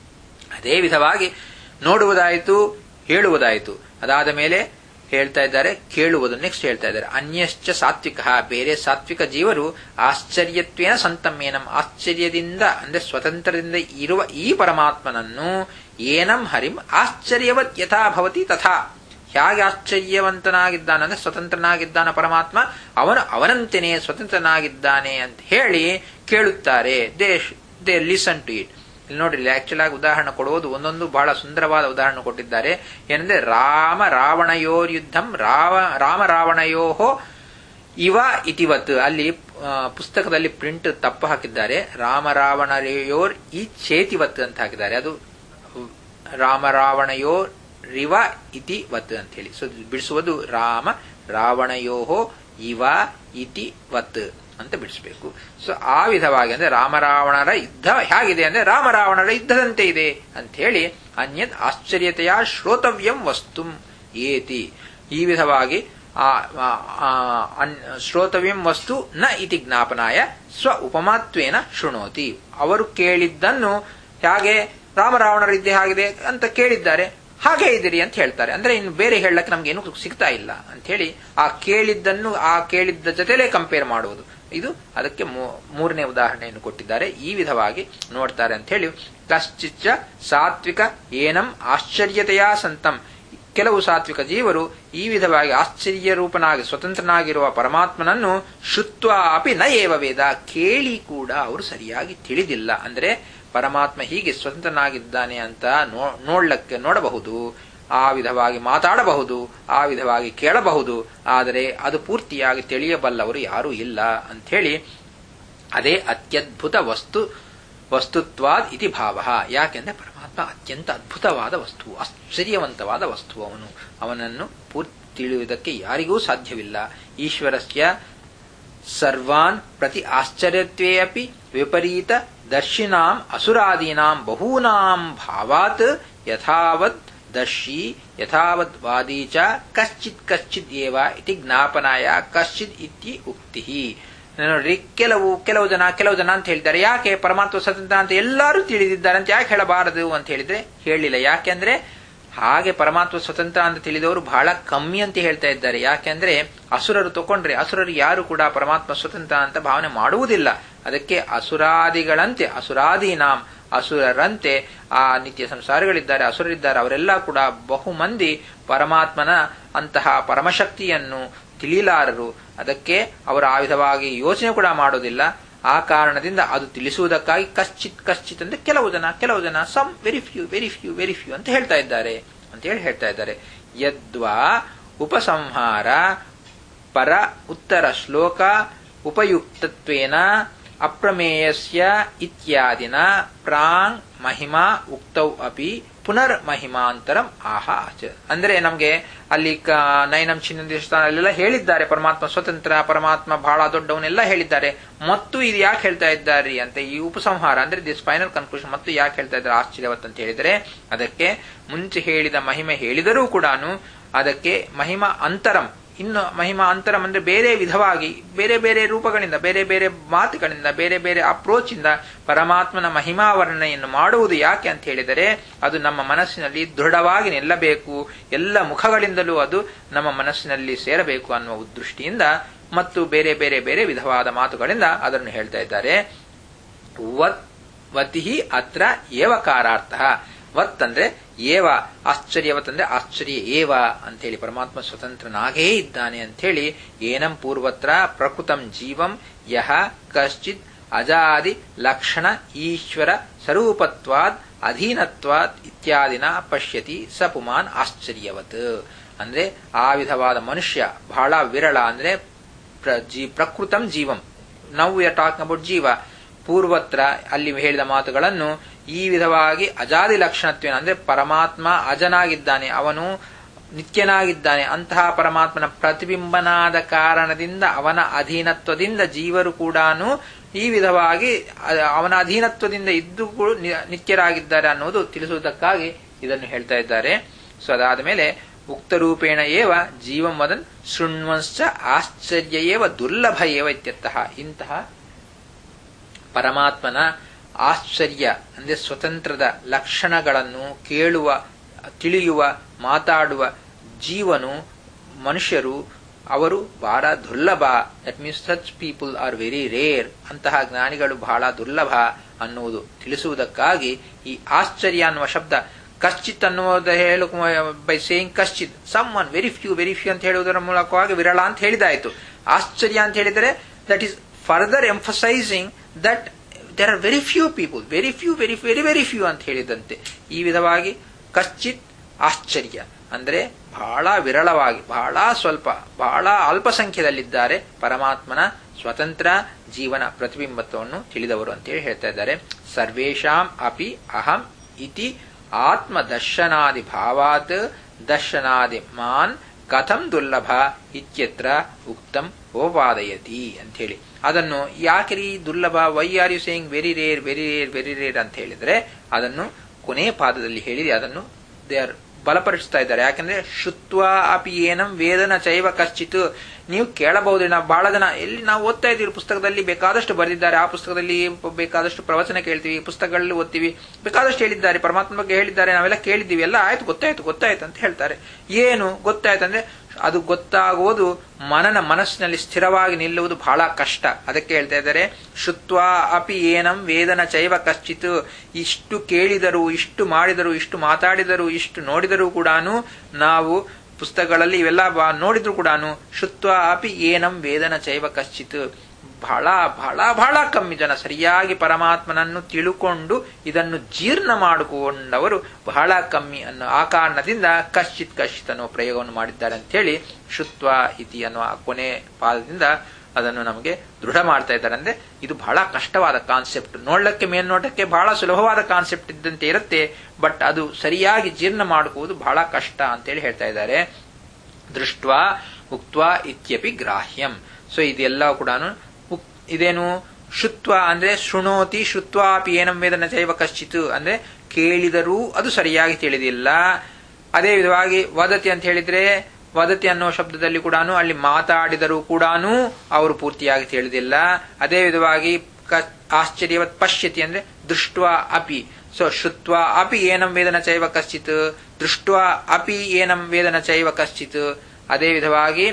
ಅದೇ ವಿಧವಾಗಿ ನೋಡುವುದಾಯಿತು ಹೇಳುವುದಾಯಿತು ಅದಾದ ಮೇಲೆ ಹೇಳ್ತಾ ಇದ್ದಾರೆ ಕೇಳುವುದು ನೆಕ್ಸ್ಟ್ ಹೇಳ್ತಾ ಇದ್ದಾರೆ ಅನ್ಯಶ್ಚ ಸಾತ್ವಿಕ ಬೇರೆ ಸಾತ್ವಿಕ ಜೀವರು ಆಶ್ಚರ್ಯತ್ವೇನ ಸಂತಮ್ಯೇನಂ ಆಶ್ಚರ್ಯದಿಂದ ಅಂದ್ರೆ ಸ್ವತಂತ್ರದಿಂದ ಇರುವ ಈ ಪರಮಾತ್ಮನನ್ನು ಏನಂ ಹರಿಂ ಆಶ್ಚರ್ಯವತ್ ಯಥಾ ಭವತಿ ತಥಾ ಹೇಗೆ ಆಶ್ಚರ್ಯವಂತನಾಗಿದ್ದಾನೆ ಅಂದ್ರೆ ಸ್ವತಂತ್ರನಾಗಿದ್ದಾನ ಪರಮಾತ್ಮ ಅವನು ಅವನಂತೆಯೇ ಸ್ವತಂತ್ರನಾಗಿದ್ದಾನೆ ಅಂತ ಹೇಳಿ ಕೇಳುತ್ತಾರೆ they they listen to it ಇಲ್ಲಿ ನೋಡ್ರಿ ಆಕ್ಚುಲ್ ಆಗಿ ಉದಾಹರಣೆ ಕೊಡುವುದು ಒಂದೊಂದು ಬಹಳ ಸುಂದರವಾದ ಉದಾಹರಣೆ ಕೊಟ್ಟಿದ್ದಾರೆ ಏನಂದ್ರೆ ರಾಮ ರಾವಣಯೋರ್ ಯುದ್ಧಂ ರಾವ ರಾಮ ರಾವಣಯೋಹೋ ಇವ ಇತಿವತ್ ಅಲ್ಲಿ ಪುಸ್ತಕದಲ್ಲಿ ಪ್ರಿಂಟ್ ತಪ್ಪು ಹಾಕಿದ್ದಾರೆ ರಾಮ ರಾವಣಯೋರ್ ಈ ಚೇತಿವತ್ ಅಂತ ಹಾಕಿದ್ದಾರೆ ಅದು ರಾಮ ರಾವಣಯೋರ್ ರಿವ ಇತಿ ವತ್ ಅಂತ ಹೇಳಿ ಸೊ ಬಿಡಿಸುವುದು ರಾಮ ರಾವಣಯೋಹೋ ಇವ ಇತಿ ವತ್ ಅಂತ ಬಿಡಿಸಬೇಕು ಸೊ ಆ ವಿಧವಾಗಿ ಅಂದ್ರೆ ರಾಮರಾವಣರ ಯುದ್ಧ ಹೇಗಿದೆ ಅಂದ್ರೆ ರಾಮರಾವಣರ ಯುದ್ಧದಂತೆ ಇದೆ ಅಂತ ಹೇಳಿ ಅನ್ಯದ್ ಆಶ್ಚರ್ಯತೆಯ ಶ್ರೋತವ್ಯಂ ವಸ್ತು ಏತಿ ಈ ವಿಧವಾಗಿ ಶ್ರೋತವ್ಯಂ ವಸ್ತು ನ ಇತಿ ಜ್ಞಾಪನಾಯ ಸ್ವ ಉಪಮಾತ್ವೇನ ಶೃಣೋತಿ ಅವರು ಕೇಳಿದ್ದನ್ನು ಹೇಗೆ ರಾಮರಾವಣರ ಯುದ್ಧ ಹೇಗಿದೆ ಅಂತ ಕೇಳಿದ್ದಾರೆ ಹಾಗೆ ಇದ್ದೀರಿ ಅಂತ ಹೇಳ್ತಾರೆ ಅಂದ್ರೆ ಇನ್ನು ಬೇರೆ ಹೇಳಕ್ಕೆ ನಮ್ಗೆ ಏನು ಸಿಗ್ತಾ ಇಲ್ಲ ಅಂತ ಹೇಳಿ ಆ ಕೇಳಿದ್ದನ್ನು ಆ ಕೇಳಿದ್ದ ಜೊತೆಲೇ ಕಂಪೇರ್ ಮಾಡುವುದು ಇದು ಅದಕ್ಕೆ ಮೂರನೇ ಉದಾಹರಣೆಯನ್ನು ಕೊಟ್ಟಿದ್ದಾರೆ ಈ ವಿಧವಾಗಿ ನೋಡ್ತಾರೆ ಅಂತ ಹೇಳಿ ಕಶ್ಚಿಚ್ಚ ಸಾತ್ವಿಕ ಏನಂ ಆಶ್ಚರ್ಯತೆಯ ಸಂತಂ ಕೆಲವು ಸಾತ್ವಿಕ ಜೀವರು ಈ ವಿಧವಾಗಿ ಆಶ್ಚರ್ಯ ರೂಪನಾಗಿ ಸ್ವತಂತ್ರನಾಗಿರುವ ಪರಮಾತ್ಮನನ್ನು ಶುತ್ವ ಅಪಿ ನ ಏವ ವೇದ ಕೇಳಿ ಕೂಡ ಅವರು ಸರಿಯಾಗಿ ತಿಳಿದಿಲ್ಲ ಅಂದ್ರೆ ಪರಮಾತ್ಮ ಹೀಗೆ ಸ್ವತಂತ್ರನಾಗಿದ್ದಾನೆ ಅಂತ ನೋಡ್ಲಕ್ಕೆ ನೋಡಬಹುದು ಆ ವಿಧವಾಗಿ ಮಾತಾಡಬಹುದು ಆ ವಿಧವಾಗಿ ಕೇಳಬಹುದು ಆದರೆ ಅದು ಪೂರ್ತಿಯಾಗಿ ತಿಳಿಯಬಲ್ಲವರು ಯಾರೂ ಇಲ್ಲ ಅಂಥೇಳಿ ಅದೇ ಅತ್ಯದ್ಭುತ ವಸ್ತು ವಸ್ತುತ್ವಾದ್ ಇತಿ ಭಾವ ಯಾಕೆಂದ್ರೆ ಪರಮಾತ್ಮ ಅತ್ಯಂತ ಅದ್ಭುತವಾದ ವಸ್ತು ಆಶ್ಚರ್ಯವಂತವಾದ ವಸ್ತು ಅವನು ಅವನನ್ನು ಪೂರ್ತಿ ತಿಳಿಯುವುದಕ್ಕೆ ಯಾರಿಗೂ ಸಾಧ್ಯವಿಲ್ಲ ಈಶ್ವರಸ್ಯ ಸರ್ವಾನ್ ಪ್ರತಿ ಆಶ್ಚರ್ಯತ್ವೇ ಅಪಿ ವಿಪರೀತ ದರ್ಶಿನಾಂ ಅಸುರಾದೀನಾಂ ಬಹೂನಾಂ ಭಾವಾತ್ ಯಥಾವತ್ ದರ್ಶಿ ಯಥಾವತ್ ವಾದಿ ಚ ಕಶ್ಚಿತ್ ಕಶ್ಚಿತ್ ಏವ ಇತಿ ಜ್ಞಾಪನಾಯ ಕಶ್ಚಿತ್ ಇತಿ ಉಕ್ತಿ ನೋಡ್ರಿ ಕೆಲವು ಕೆಲವು ಜನ ಕೆಲವು ಜನ ಅಂತ ಹೇಳಿದ್ದಾರೆ ಯಾಕೆ ಪರಮಾತ್ಮ ಸ್ವತಂತ್ರ ಅಂತ ಎಲ್ಲರೂ ತಿಳಿದಿದ್ದಾರೆ ಅಂತ ಯಾಕೆ ಹೇಳಬಾರದು ಅಂತ ಹೇಳಿದ್ರೆ ಹೇಳಿಲ್ಲ ಯಾಕೆಂದ್ರೆ ಹಾಗೆ ಪರಮಾತ್ಮ ಸ್ವತಂತ್ರ ಅಂತ ತಿಳಿದವರು ಬಹಳ ಕಮ್ಮಿ ಅಂತ ಹೇಳ್ತಾ ಇದ್ದಾರೆ ಯಾಕೆಂದ್ರೆ ಅಸುರರು ತಕೊಂಡ್ರೆ ಅಸುರರು ಯಾರು ಕೂಡ ಪರಮಾತ್ಮ ಸ್ವತಂತ್ರ ಅಂತ ಭಾವನೆ ಮಾಡುವುದಿಲ್ಲ ಅದಕ್ಕೆ ಅಸುರಾದಿಗಳಂತೆ ಅಸುರಾದೀನಾಂ ಅಸುರರಂತೆ ಆ ನಿತ್ಯ ಸಂಸಾರಗಳಿದ್ದಾರೆ ಅಸುರರಿದ್ದಾರೆ ಅವರೆಲ್ಲ ಕೂಡ ಬಹು ಮಂದಿ ಪರಮಾತ್ಮನ ಅಂತಹ ಪರಮಶಕ್ತಿಯನ್ನು ತಿಳಿಲಾರರು ಅದಕ್ಕೆ ಅವರು ಆ ವಿಧವಾಗಿ ಯೋಚನೆ ಕೂಡ ಮಾಡೋದಿಲ್ಲ ಆ ಕಾರಣದಿಂದ ಅದು ತಿಳಿಸುವುದಕ್ಕಾಗಿ ಕಶ್ಚಿತ್ ಕಶ್ಚಿತ್ ಅಂದ್ರೆ ಕೆಲವು ಜನ ಕೆಲವು ಜನ some very few very few very few ಅಂತ ಹೇಳ್ತಾ ಇದ್ದಾರೆ ಅಂತ ಹೇಳಿ ಹೇಳ್ತಾ ಇದ್ದಾರೆ ಯದ್ವಾ ಉಪಸಂಹಾರ ಪರ ಉತ್ತರ ಶ್ಲೋಕ ಉಪಯುಕ್ತತ್ವೇನ ಅಪ್ರಮೇಯಸ್ಯ ಇತ್ಯಾದಿನ ಪ್ರಾಂಗ್ ಮಹಿಮಾ ಉಕ್ತೌ ಅಪಿ ಪುನರ್ ಮಹಿಮಾಂತರಂ ಆಹಾ ಅಂದ್ರೆ ನಮ್ಗೆ ಅಲ್ಲಿ ನೈನಂ ಚಿನ್ನದೇಶಾನಲ್ಲೆಲ್ಲ ಹೇಳಿದ್ದಾರೆ ಪರಮಾತ್ಮ ಸ್ವತಂತ್ರ ಪರಮಾತ್ಮ ಬಹಳ ದೊಡ್ಡವನ್ನೆಲ್ಲ ಹೇಳಿದ್ದಾರೆ ಮತ್ತು ಇದು ಯಾಕೆ ಹೇಳ್ತಾ ಇದ್ದಾರೆ ಅಂತ ಈ ಉಪಸಂಹಾರ ಅಂದ್ರೆ ದಿಸ್ ಫೈನಲ್ ಕನ್ಕ್ಲೂಷನ್ ಮತ್ತು ಯಾಕೆ ಹೇಳ್ತಾ ಇದ್ದಾರೆ ಆಶ್ಚರ್ಯವತ್ ಅಂತ ಹೇಳಿದರೆ ಅದಕ್ಕೆ ಮುಂಚೆ ಹೇಳಿದ ಮಹಿಮೆ ಹೇಳಿದರೂ ಕೂಡ ಅದಕ್ಕೆ ಮಹಿಮಾ ಅಂತರಂ ಇನ್ನು ಮಹಿಮಾ ಅಂತರಂ ಅಂದ್ರೆ ಬೇರೆ ವಿಧವಾಗಿ ಬೇರೆ ಬೇರೆ ರೂಪಗಳಿಂದ ಬೇರೆ ಬೇರೆ ಮಾತುಗಳಿಂದ ಬೇರೆ ಬೇರೆ ಅಪ್ರೋಚ್ ಇಂದ ಪರಮಾತ್ಮನ ಮಹಿಮಾ ವರ್ಣನೆಯನ್ನು ಮಾಡುವುದು ಯಾಕೆ ಅಂತ ಹೇಳಿದರೆ ಅದು ನಮ್ಮ ಮನಸ್ಸಿನಲ್ಲಿ ದೃಢವಾಗಿ ನಿಲ್ಲಬೇಕು ಎಲ್ಲ ಮುಖಗಳಿಂದಲೂ ಅದು ನಮ್ಮ ಮನಸ್ಸಿನಲ್ಲಿ ಸೇರಬೇಕು ಅನ್ನುವ ದೃಷ್ಟಿಯಿಂದ ಮತ್ತು ಬೇರೆ ಬೇರೆ ಬೇರೆ ವಿಧವಾದ ಮಾತುಗಳಿಂದ ಅದನ್ನು ಹೇಳ್ತಾ ಇದ್ದಾರೆ ವತ್ ವತಿ ಅತ್ರ ಏವಕಾರಾರ್ಥ ವತ್ ಅಂದ್ರೆ ಏವ ಆಶ್ಚರ್ಯವತ್ ಅಂದ್ರೆ ಆಶ್ಚರ್ಯ ಏವ ಅಂತೇಳಿ ಪರಮಾತ್ಮ ಸ್ವತಂತ್ರನಾಗೇ ಇದ್ದಾನೆ ಅಂಥೇಳಿ ಏನಂ ಪೂರ್ವತ್ರ ಪ್ರಕೃತಂ ಜೀವಂ ಯಹ ಕಶ್ಚಿತ್ ಅಜಾದಿ ಲಕ್ಷಣ ಈಶ್ವರ ಸ್ವರೂಪತ್ವಾದ್ ಅಧೀನತ್ವಾದ್ ಇತ್ಯಾದಿನ ಪಶ್ಯತಿ ಸ ಪುಮಾನ್ ಆಶ್ಚರ್ಯವತ್ ಅಂದ್ರೆ ಆ ವಿಧವಾದ ಮನುಷ್ಯ ಬಹಳ ವಿರಳ ಅಂದ್ರೆ ಪ್ರಕೃತಂ ಜೀವಂ ನಾವು ವಿ ಆರ್ ಟಾಕಿಂಗ್ ಅಬೌಟ್ ಜೀವ ಪೂರ್ವತ್ರ ಅಲ್ಲಿ ಹೇಳಿದ ಮಾತುಗಳನ್ನು ಈ ವಿಧವಾಗಿ ಅಜಾದಿ ಲಕ್ಷಣತ್ವೇನ ಅಂದ್ರೆ ಪರಮಾತ್ಮ ಅಜನಾಗಿದ್ದಾನೆ ಅವನು ನಿತ್ಯನಾಗಿದ್ದಾನೆ ಅಂತಹ ಪರಮಾತ್ಮನ ಪ್ರತಿಬಿಂಬನಾದ ಕಾರಣದಿಂದ ಅವನ ಅಧೀನತ್ವದಿಂದ ಜೀವರು ಕೂಡ ಈ ವಿಧವಾಗಿ ಅವನ ಅಧೀನತ್ವದಿಂದ ಇದ್ದು ನಿತ್ಯರಾಗಿದ್ದಾರೆ ಅನ್ನುವುದು ತಿಳಿಸುವುದಕ್ಕಾಗಿ ಇದನ್ನು ಹೇಳ್ತಾ ಇದ್ದಾರೆ ಸೊ ಅದಾದ ಮೇಲೆ ಉಕ್ತರೂಪೇಣ ಏವ ಜೀವಂ ವದನ್ ಶೃಣ್ವಂಶ್ಚ ಆಶ್ಚರ್ಯ ಏವ ದುರ್ಲಭ ಏವ ಇತ್ಯರ್ಥಃ ಇಂತಹ ಪರಮಾತ್ಮನ ಆಶ್ಚರ್ಯ ಅಂದರೆ ಸ್ವತಂತ್ರದ ಲಕ್ಷಣಗಳನ್ನು ಕೇಳುವ ತಿಳಿಯುವ ಮಾತಾಡುವ ಜೀವನು ಮನುಷ್ಯರು ಅವರು ಬಹಳ ದುರ್ಲಭ that means such people are very rare ಅಂತಹ ಜ್ಞಾನಿಗಳು ಬಹಳ ದುರ್ಲಭ ಅನ್ನುವುದು ತಿಳಿಸುವುದಕ್ಕಾಗಿ ಈ ಆಶ್ಚರ್ಯ ಅನ್ನುವ ಶಬ್ದ ಕಶ್ಚಿತ್ ಅನ್ನುವುದು ಹೇಳು ಬೈ ಸೇಯಿಂಗ್ ಕಶ್ಚಿತ್ someone very few very few ಅಂತ ಹೇಳುವುದರ ಮೂಲಕವಾಗಿ ವಿರಳ ಅಂತ ಹೇಳಿದಾಯಿತು ಆಶ್ಚರ್ಯ ಅಂತ ಹೇಳಿದರೆ that is further emphasising that there are very few people very few very very very few ಅಂತ ಹೇಳಿದಂತೆ ಈ ವಿಧವಾಗಿ ಕಶ್ಚಿತ್ ಆಶ್ಚರ್ಯ ಅಂದ್ರೆ ಬಹಳ ವಿರಳವಾಗಿ ಬಹಳ ಸ್ವಲ್ಪ ಬಹಳ ಅಲ್ಪಸಂಖ್ಯದಲ್ಲಿದ್ದಾರೆ ಪರಮಾತ್ಮನ ಸ್ವತಂತ್ರ ಜೀವನ ಪ್ರತಿಬಿಂಬತ್ವವನ್ನು ತಿಳಿದವರು ಅಂತೇಳಿ ಹೇಳ್ತಾ ಇದ್ದಾರೆ ಸರ್ವೇಶಾಂ ಅಪಿ ಅಹಂ ಇತಿ ಆತ್ಮ ದರ್ಶನಾದಿ ಭಾವಾತ್ ದರ್ಶನಾದಿ ಮಾನ್ ಕಥಂ ದುರ್ಲಭ ಇತ್ಯತ್ರ ಉಕ್ತಂ ಓಪಾದಯತಿ ಅಂತ ಹೇಳಿ ಅದನ್ನು ಯಾಕೆ ದುರ್ಲಭ why are you saying very rare very rare very rare ಅಂತ ಹೇಳಿದ್ರೆ ಅದನ್ನು ಕೊನೆ ಪಾದದಲ್ಲಿ ಹೇಳಿದೆ ಅದನ್ನು ದೇ ಆರ್ ಬಲಪಡಿಸ್ತಾ ಇದ್ದಾರೆ ಯಾಕಂದ್ರೆ ಶುತ್ವ ಅಪಿ ಏನಂ ವೇದನ ಚೈವ ಕಶ್ಚಿತ್ ನೀವು ಕೇಳಬಹುದು ನಾವು ಬಹಳ ಜನ ಎಲ್ಲಿ ನಾವು ಓದ್ತಾ ಇದ್ದೀವಿ ಪುಸ್ತಕದಲ್ಲಿ ಬೇಕಾದಷ್ಟು ಬರೆದಿದ್ದಾರೆ ಆ ಪುಸ್ತಕದಲ್ಲಿ ಬೇಕಾದಷ್ಟು ಪ್ರವಚನ ಕೇಳ್ತೀವಿ ಪುಸ್ತಕಗಳಲ್ಲಿ ಓದ್ತೀವಿ ಬೇಕಾದಷ್ಟು ಹೇಳಿದ್ದಾರೆ ಪರಮಾತ್ಮ ಬಗ್ಗೆ ಹೇಳಿದ್ದಾರೆ ನಾವೆಲ್ಲ ಕೇಳಿದ್ದೀವಿ ಎಲ್ಲ ಆಯ್ತು ಗೊತ್ತಾಯ್ತು ಗೊತ್ತಾಯ್ತು ಅಂತ ಹೇಳ್ತಾರೆ ಏನು ಗೊತ್ತಾಯ್ತು ಅಂದ್ರೆ ಅದು ಗೊತ್ತಾಗುವುದು ಮನನ ಮನಸ್ಸಿನಲ್ಲಿ ಸ್ಥಿರವಾಗಿ ನಿಲ್ಲುವುದು ಬಹಳ ಕಷ್ಟ ಅದಕ್ಕೆ ಹೇಳ್ತಾ ಇದ್ದಾರೆ ಶುತ್ವ ಅಪಿ ಏನಂ ವೇದನ ಚೈವ ಕಶ್ಚಿತ್ ಇಷ್ಟು ಕೇಳಿದರು ಇಷ್ಟು ಮಾಡಿದರು ಇಷ್ಟು ಮಾತಾಡಿದರು ಇಷ್ಟು ನೋಡಿದರೂ ಕೂಡ ನಾವು ಪುಸ್ತಕಗಳಲ್ಲಿ ಇವೆಲ್ಲ ನೋಡಿದ್ರು ಕೂಡ ಶುತ್ವ ಅಪಿ ಏನಂ ವೇದನ ಚೈವ ಕಶ್ಚಿತ್ ಬಹಳ ಬಹಳ ಬಹಳ ಕಮ್ಮಿ ಜನ ಸರಿಯಾಗಿ ಪರಮಾತ್ಮನನ್ನು ತಿಳುಕೊಂಡು ಇದನ್ನು ಜೀರ್ಣ ಮಾಡಿಕೊಂಡವರು ಬಹಳ ಕಮ್ಮಿ ಅನ್ನೋ ಆ ಕಾರಣದಿಂದ ಕಶ್ಚಿತ್ ಕಶ್ಚಿತ್ ಅನ್ನುವ ಪ್ರಯೋಗವನ್ನು ಮಾಡಿದ್ದಾರೆ ಅಂತ ಹೇಳಿ ಶುತ್ವ ಇತಿ ಅನ್ನುವ ಕೊನೆ ಪಾದದಿಂದ ಅದನ್ನು ನಮಗೆ ದೃಢ ಮಾಡ್ತಾ ಇದ್ದಾರೆ ಅಂದ್ರೆ ಇದು ಬಹಳ ಕಷ್ಟವಾದ ಕಾನ್ಸೆಪ್ಟ್ ನೋಡ್ಲಿಕ್ಕೆ ಮೇಲ್ನೋಟಕ್ಕೆ ಬಹಳ ಸುಲಭವಾದ ಕಾನ್ಸೆಪ್ಟ್ ಇದ್ದಂತೆ ಇರುತ್ತೆ ಬಟ್ ಅದು ಸರಿಯಾಗಿ ಜೀರ್ಣ ಮಾಡುವುದು ಬಹಳ ಕಷ್ಟ ಅಂತೇಳಿ ಹೇಳ್ತಾ ಇದ್ದಾರೆ ದೃಷ್ಟ ಉಕ್ತ ಇತ್ಯಪಿ ಗ್ರಾಹ್ಯಂ ಸೊ ಇದೆಲ್ಲ ಕೂಡ ಇದೇನು ಶುತ್ವ ಅಂದ್ರೆ ಶೃಣೋತಿ ಶುತ್ವಾಪಿ ಏನಂ ವೇದನ ಚೈವ ಕಶ್ಚಿತ್ ಅಂದ್ರೆ ಕೇಳಿದರೂ ಅದು ಸರಿಯಾಗಿ ತಿಳಿದಿಲ್ಲ ಅದೇ ವಿಧವಾಗಿ ವದತಿ ಅಂತ ಹೇಳಿದ್ರೆ ವದತಿ ಅನ್ನೋ ಶಬ್ದದಲ್ಲಿ ಕೂಡ ಅಲ್ಲಿ ಮಾತಾಡಿದರೂ ಕೂಡ ಅವರು ಪೂರ್ತಿಯಾಗಿ ತಿಳಿದಿಲ್ಲ ಅದೇ ವಿಧವಾಗಿ ಆಶ್ಚರ್ಯವತ್ ಪಶ್ಯತಿ ಅಂದ್ರೆ ದೃಷ್ಟ ಅಪಿ ಸೊ ಶ್ರುತ್ವ ಅಪಿ ಏನಂ ವೇದನ ಚೈವ ಕಶ್ಚಿತ್ ದೃಷ್ಟ ಅಪಿ ಏನಂ ವೇದನ ಚೈವ ಕಶ್ಚಿತ್ ಅದೇ ವಿಧವಾಗಿ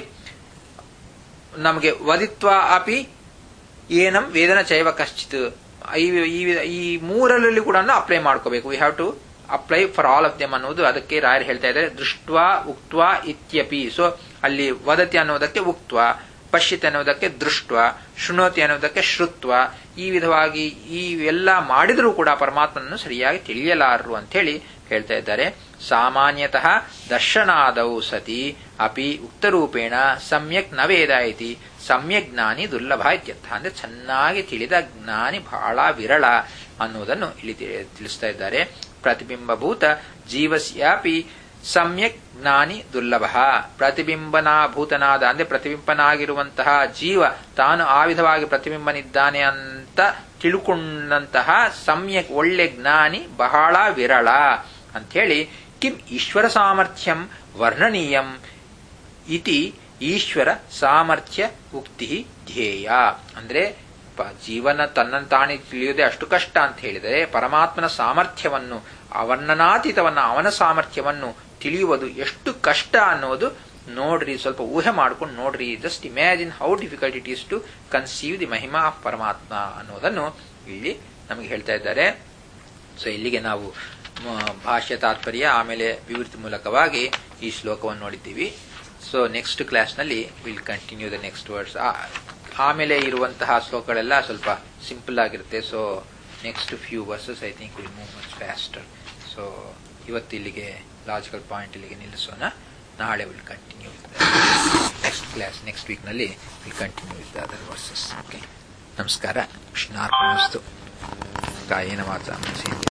ನಮಗೆ ವದಿತ್ವ ಅಪಿ ಏನಂ ವೇದನ ಚೈವ ಕಶ್ಚಿತ್ ಈ ಈ ಮೂರರಲ್ಲಿ ಕೂಡ ಅಪ್ಲೈ ಮಾಡ್ಕೋಬೇಕು we have to apply for all of them ಅನ್ನೋದು ಅದಕ್ಕೆ ರಾಯರ್ ಹೇಳ್ತಾ ಇದ್ದಾರೆ ದೃಷ್ಟ ಉಕ್ತ್ವ ಇತ್ಯಪಿ ಸೊ ಅಲ್ಲಿ ವದತಿ ಅನ್ನೋದಕ್ಕೆ ಉಕ್ತ್ವ ಪಶ್ಯತಿ ಅನ್ನೋದಕ್ಕೆ ದೃಷ್ಟ ಶೃಣೋತಿ ಅನ್ನೋದಕ್ಕೆ ಶ್ರುತ್ವ ಈ ವಿಧವಾಗಿ ಈ ಎಲ್ಲ ಮಾಡಿದರೂ ಕೂಡ ಪರಮಾತ್ಮನನ್ನು ಸರಿಯಾಗಿ ತಿಳಿಯಲಾರರು ಅಂತ ಹೇಳಿ ಹೇಳ್ತಾ ಇದ್ದಾರೆ ಸಾಮಾನ್ಯತಃ ದರ್ಶನಾದೌ ಸತಿ ಅಪಿ ಉಕ್ತರೂಪೇಣ ಸಮ್ಯಕ್ ನ ವೇದ ಇತಿ ಸಮ್ಯಕ್ ಜ್ಞಾನಿ ದುರ್ಲಭ ಇತ್ಯರ್ಥ ಅಂದ್ರೆ ಚೆನ್ನಾಗಿ ತಿಳಿದ ಜ್ಞಾನಿ ಬಹಳ ವಿರಳ ಅನ್ನುವುದನ್ನು ಇಲ್ಲಿ ತಿಳಿಸ್ತಾ ಇದ್ದಾರೆ ಪ್ರತಿಬಿಂಬಭೂತ ಜೀವಸ್ಯಾಪಿ ಸಮ್ಯಕ್ ಜ್ಞಾನಿ ದುರ್ಲಭ ಪ್ರತಿಬಿಂಬನಾಭೂತನಾದ ಅಂದ್ರೆ ಪ್ರತಿಬಿಂಬನಾಗಿರುವಂತಹ ಜೀವ ತಾನು ಆ ವಿಧವಾಗಿ ಪ್ರತಿಬಿಂಬನಿದ್ದಾನೆ ಅಂತ ತಿಳ್ಕೊಂಡಂತಹ ಸಮ್ಯಕ್ ಒಳ್ಳೆ ಜ್ಞಾನಿ ಬಹಳ ವಿರಳ ಅಂಥೇಳಿ ಕಿಂ ಈಶ್ವರ ಸಾಮರ್ಥ್ಯಂ ವರ್ಣನೀಯಂ ಇತಿ ಈಶ್ವರ ಸಾಮರ್ಥ್ಯ ಉಕ್ತಿ ಧ್ಯೇಯ ಅಂದ್ರೆ ಜೀವನ ತನ್ನನ್ನು ತಾನೇ ತಿಳಿಯುವುದೇ ಅಷ್ಟು ಕಷ್ಟ ಅಂತ ಹೇಳಿದರೆ ಪರಮಾತ್ಮನ ಸಾಮರ್ಥ್ಯವನ್ನು ಅವರ್ಣನಾತೀತವನ್ನ ಅವನ ಸಾಮರ್ಥ್ಯವನ್ನು ತಿಳಿಯುವುದು ಎಷ್ಟು ಕಷ್ಟ ಅನ್ನೋದು ನೋಡ್ರಿ ಸ್ವಲ್ಪ ಊಹೆ ಮಾಡ್ಕೊಂಡು ನೋಡ್ರಿ just imagine how difficult it is to conceive the mahima of Paramatma ಅನ್ನೋದನ್ನು ಇಲ್ಲಿ ನಮಗೆ ಹೇಳ್ತಾ ಇದ್ದಾರೆ ಸೊ ಇಲ್ಲಿಗೆ ನಾವು ಭಾಷ್ಯ ತಾತ್ಪರ್ಯ ಆಮೇಲೆ ವಿವೃತಿ ಮೂಲಕವಾಗಿ ಈ ಶ್ಲೋಕವನ್ನು ನೋಡಿದ್ದೀವಿ ಸೊ ನೆಕ್ಸ್ಟ್ ಕ್ಲಾಸ್ನಲ್ಲಿ will continue the next words ಆಮೇಲೆ ಇರುವಂತಹ ಶ್ಲೋಕಗಳೆಲ್ಲ ಸ್ವಲ್ಪ ಸಿಂಪಲ್ ಆಗಿರುತ್ತೆ so next few verses I think will move much faster so ಇವತ್ತು ಇಲ್ಲಿಗೆ ಲಾಜಿಕಲ್ ಪಾಯಿಂಟ್ ಇಲ್ಲಿಗೆ ನಿಲ್ಲಿಸೋಣ ನಾಳೆ will continue next class next ವೀಕ್ನಲ್ಲಿ will continue with other verses okay ನಮಸ್ಕಾರ ಕೃಷ್ಣಾರ್ಪಣಸ್ತು ಕಾಯೇನ ಮಾತ್ರ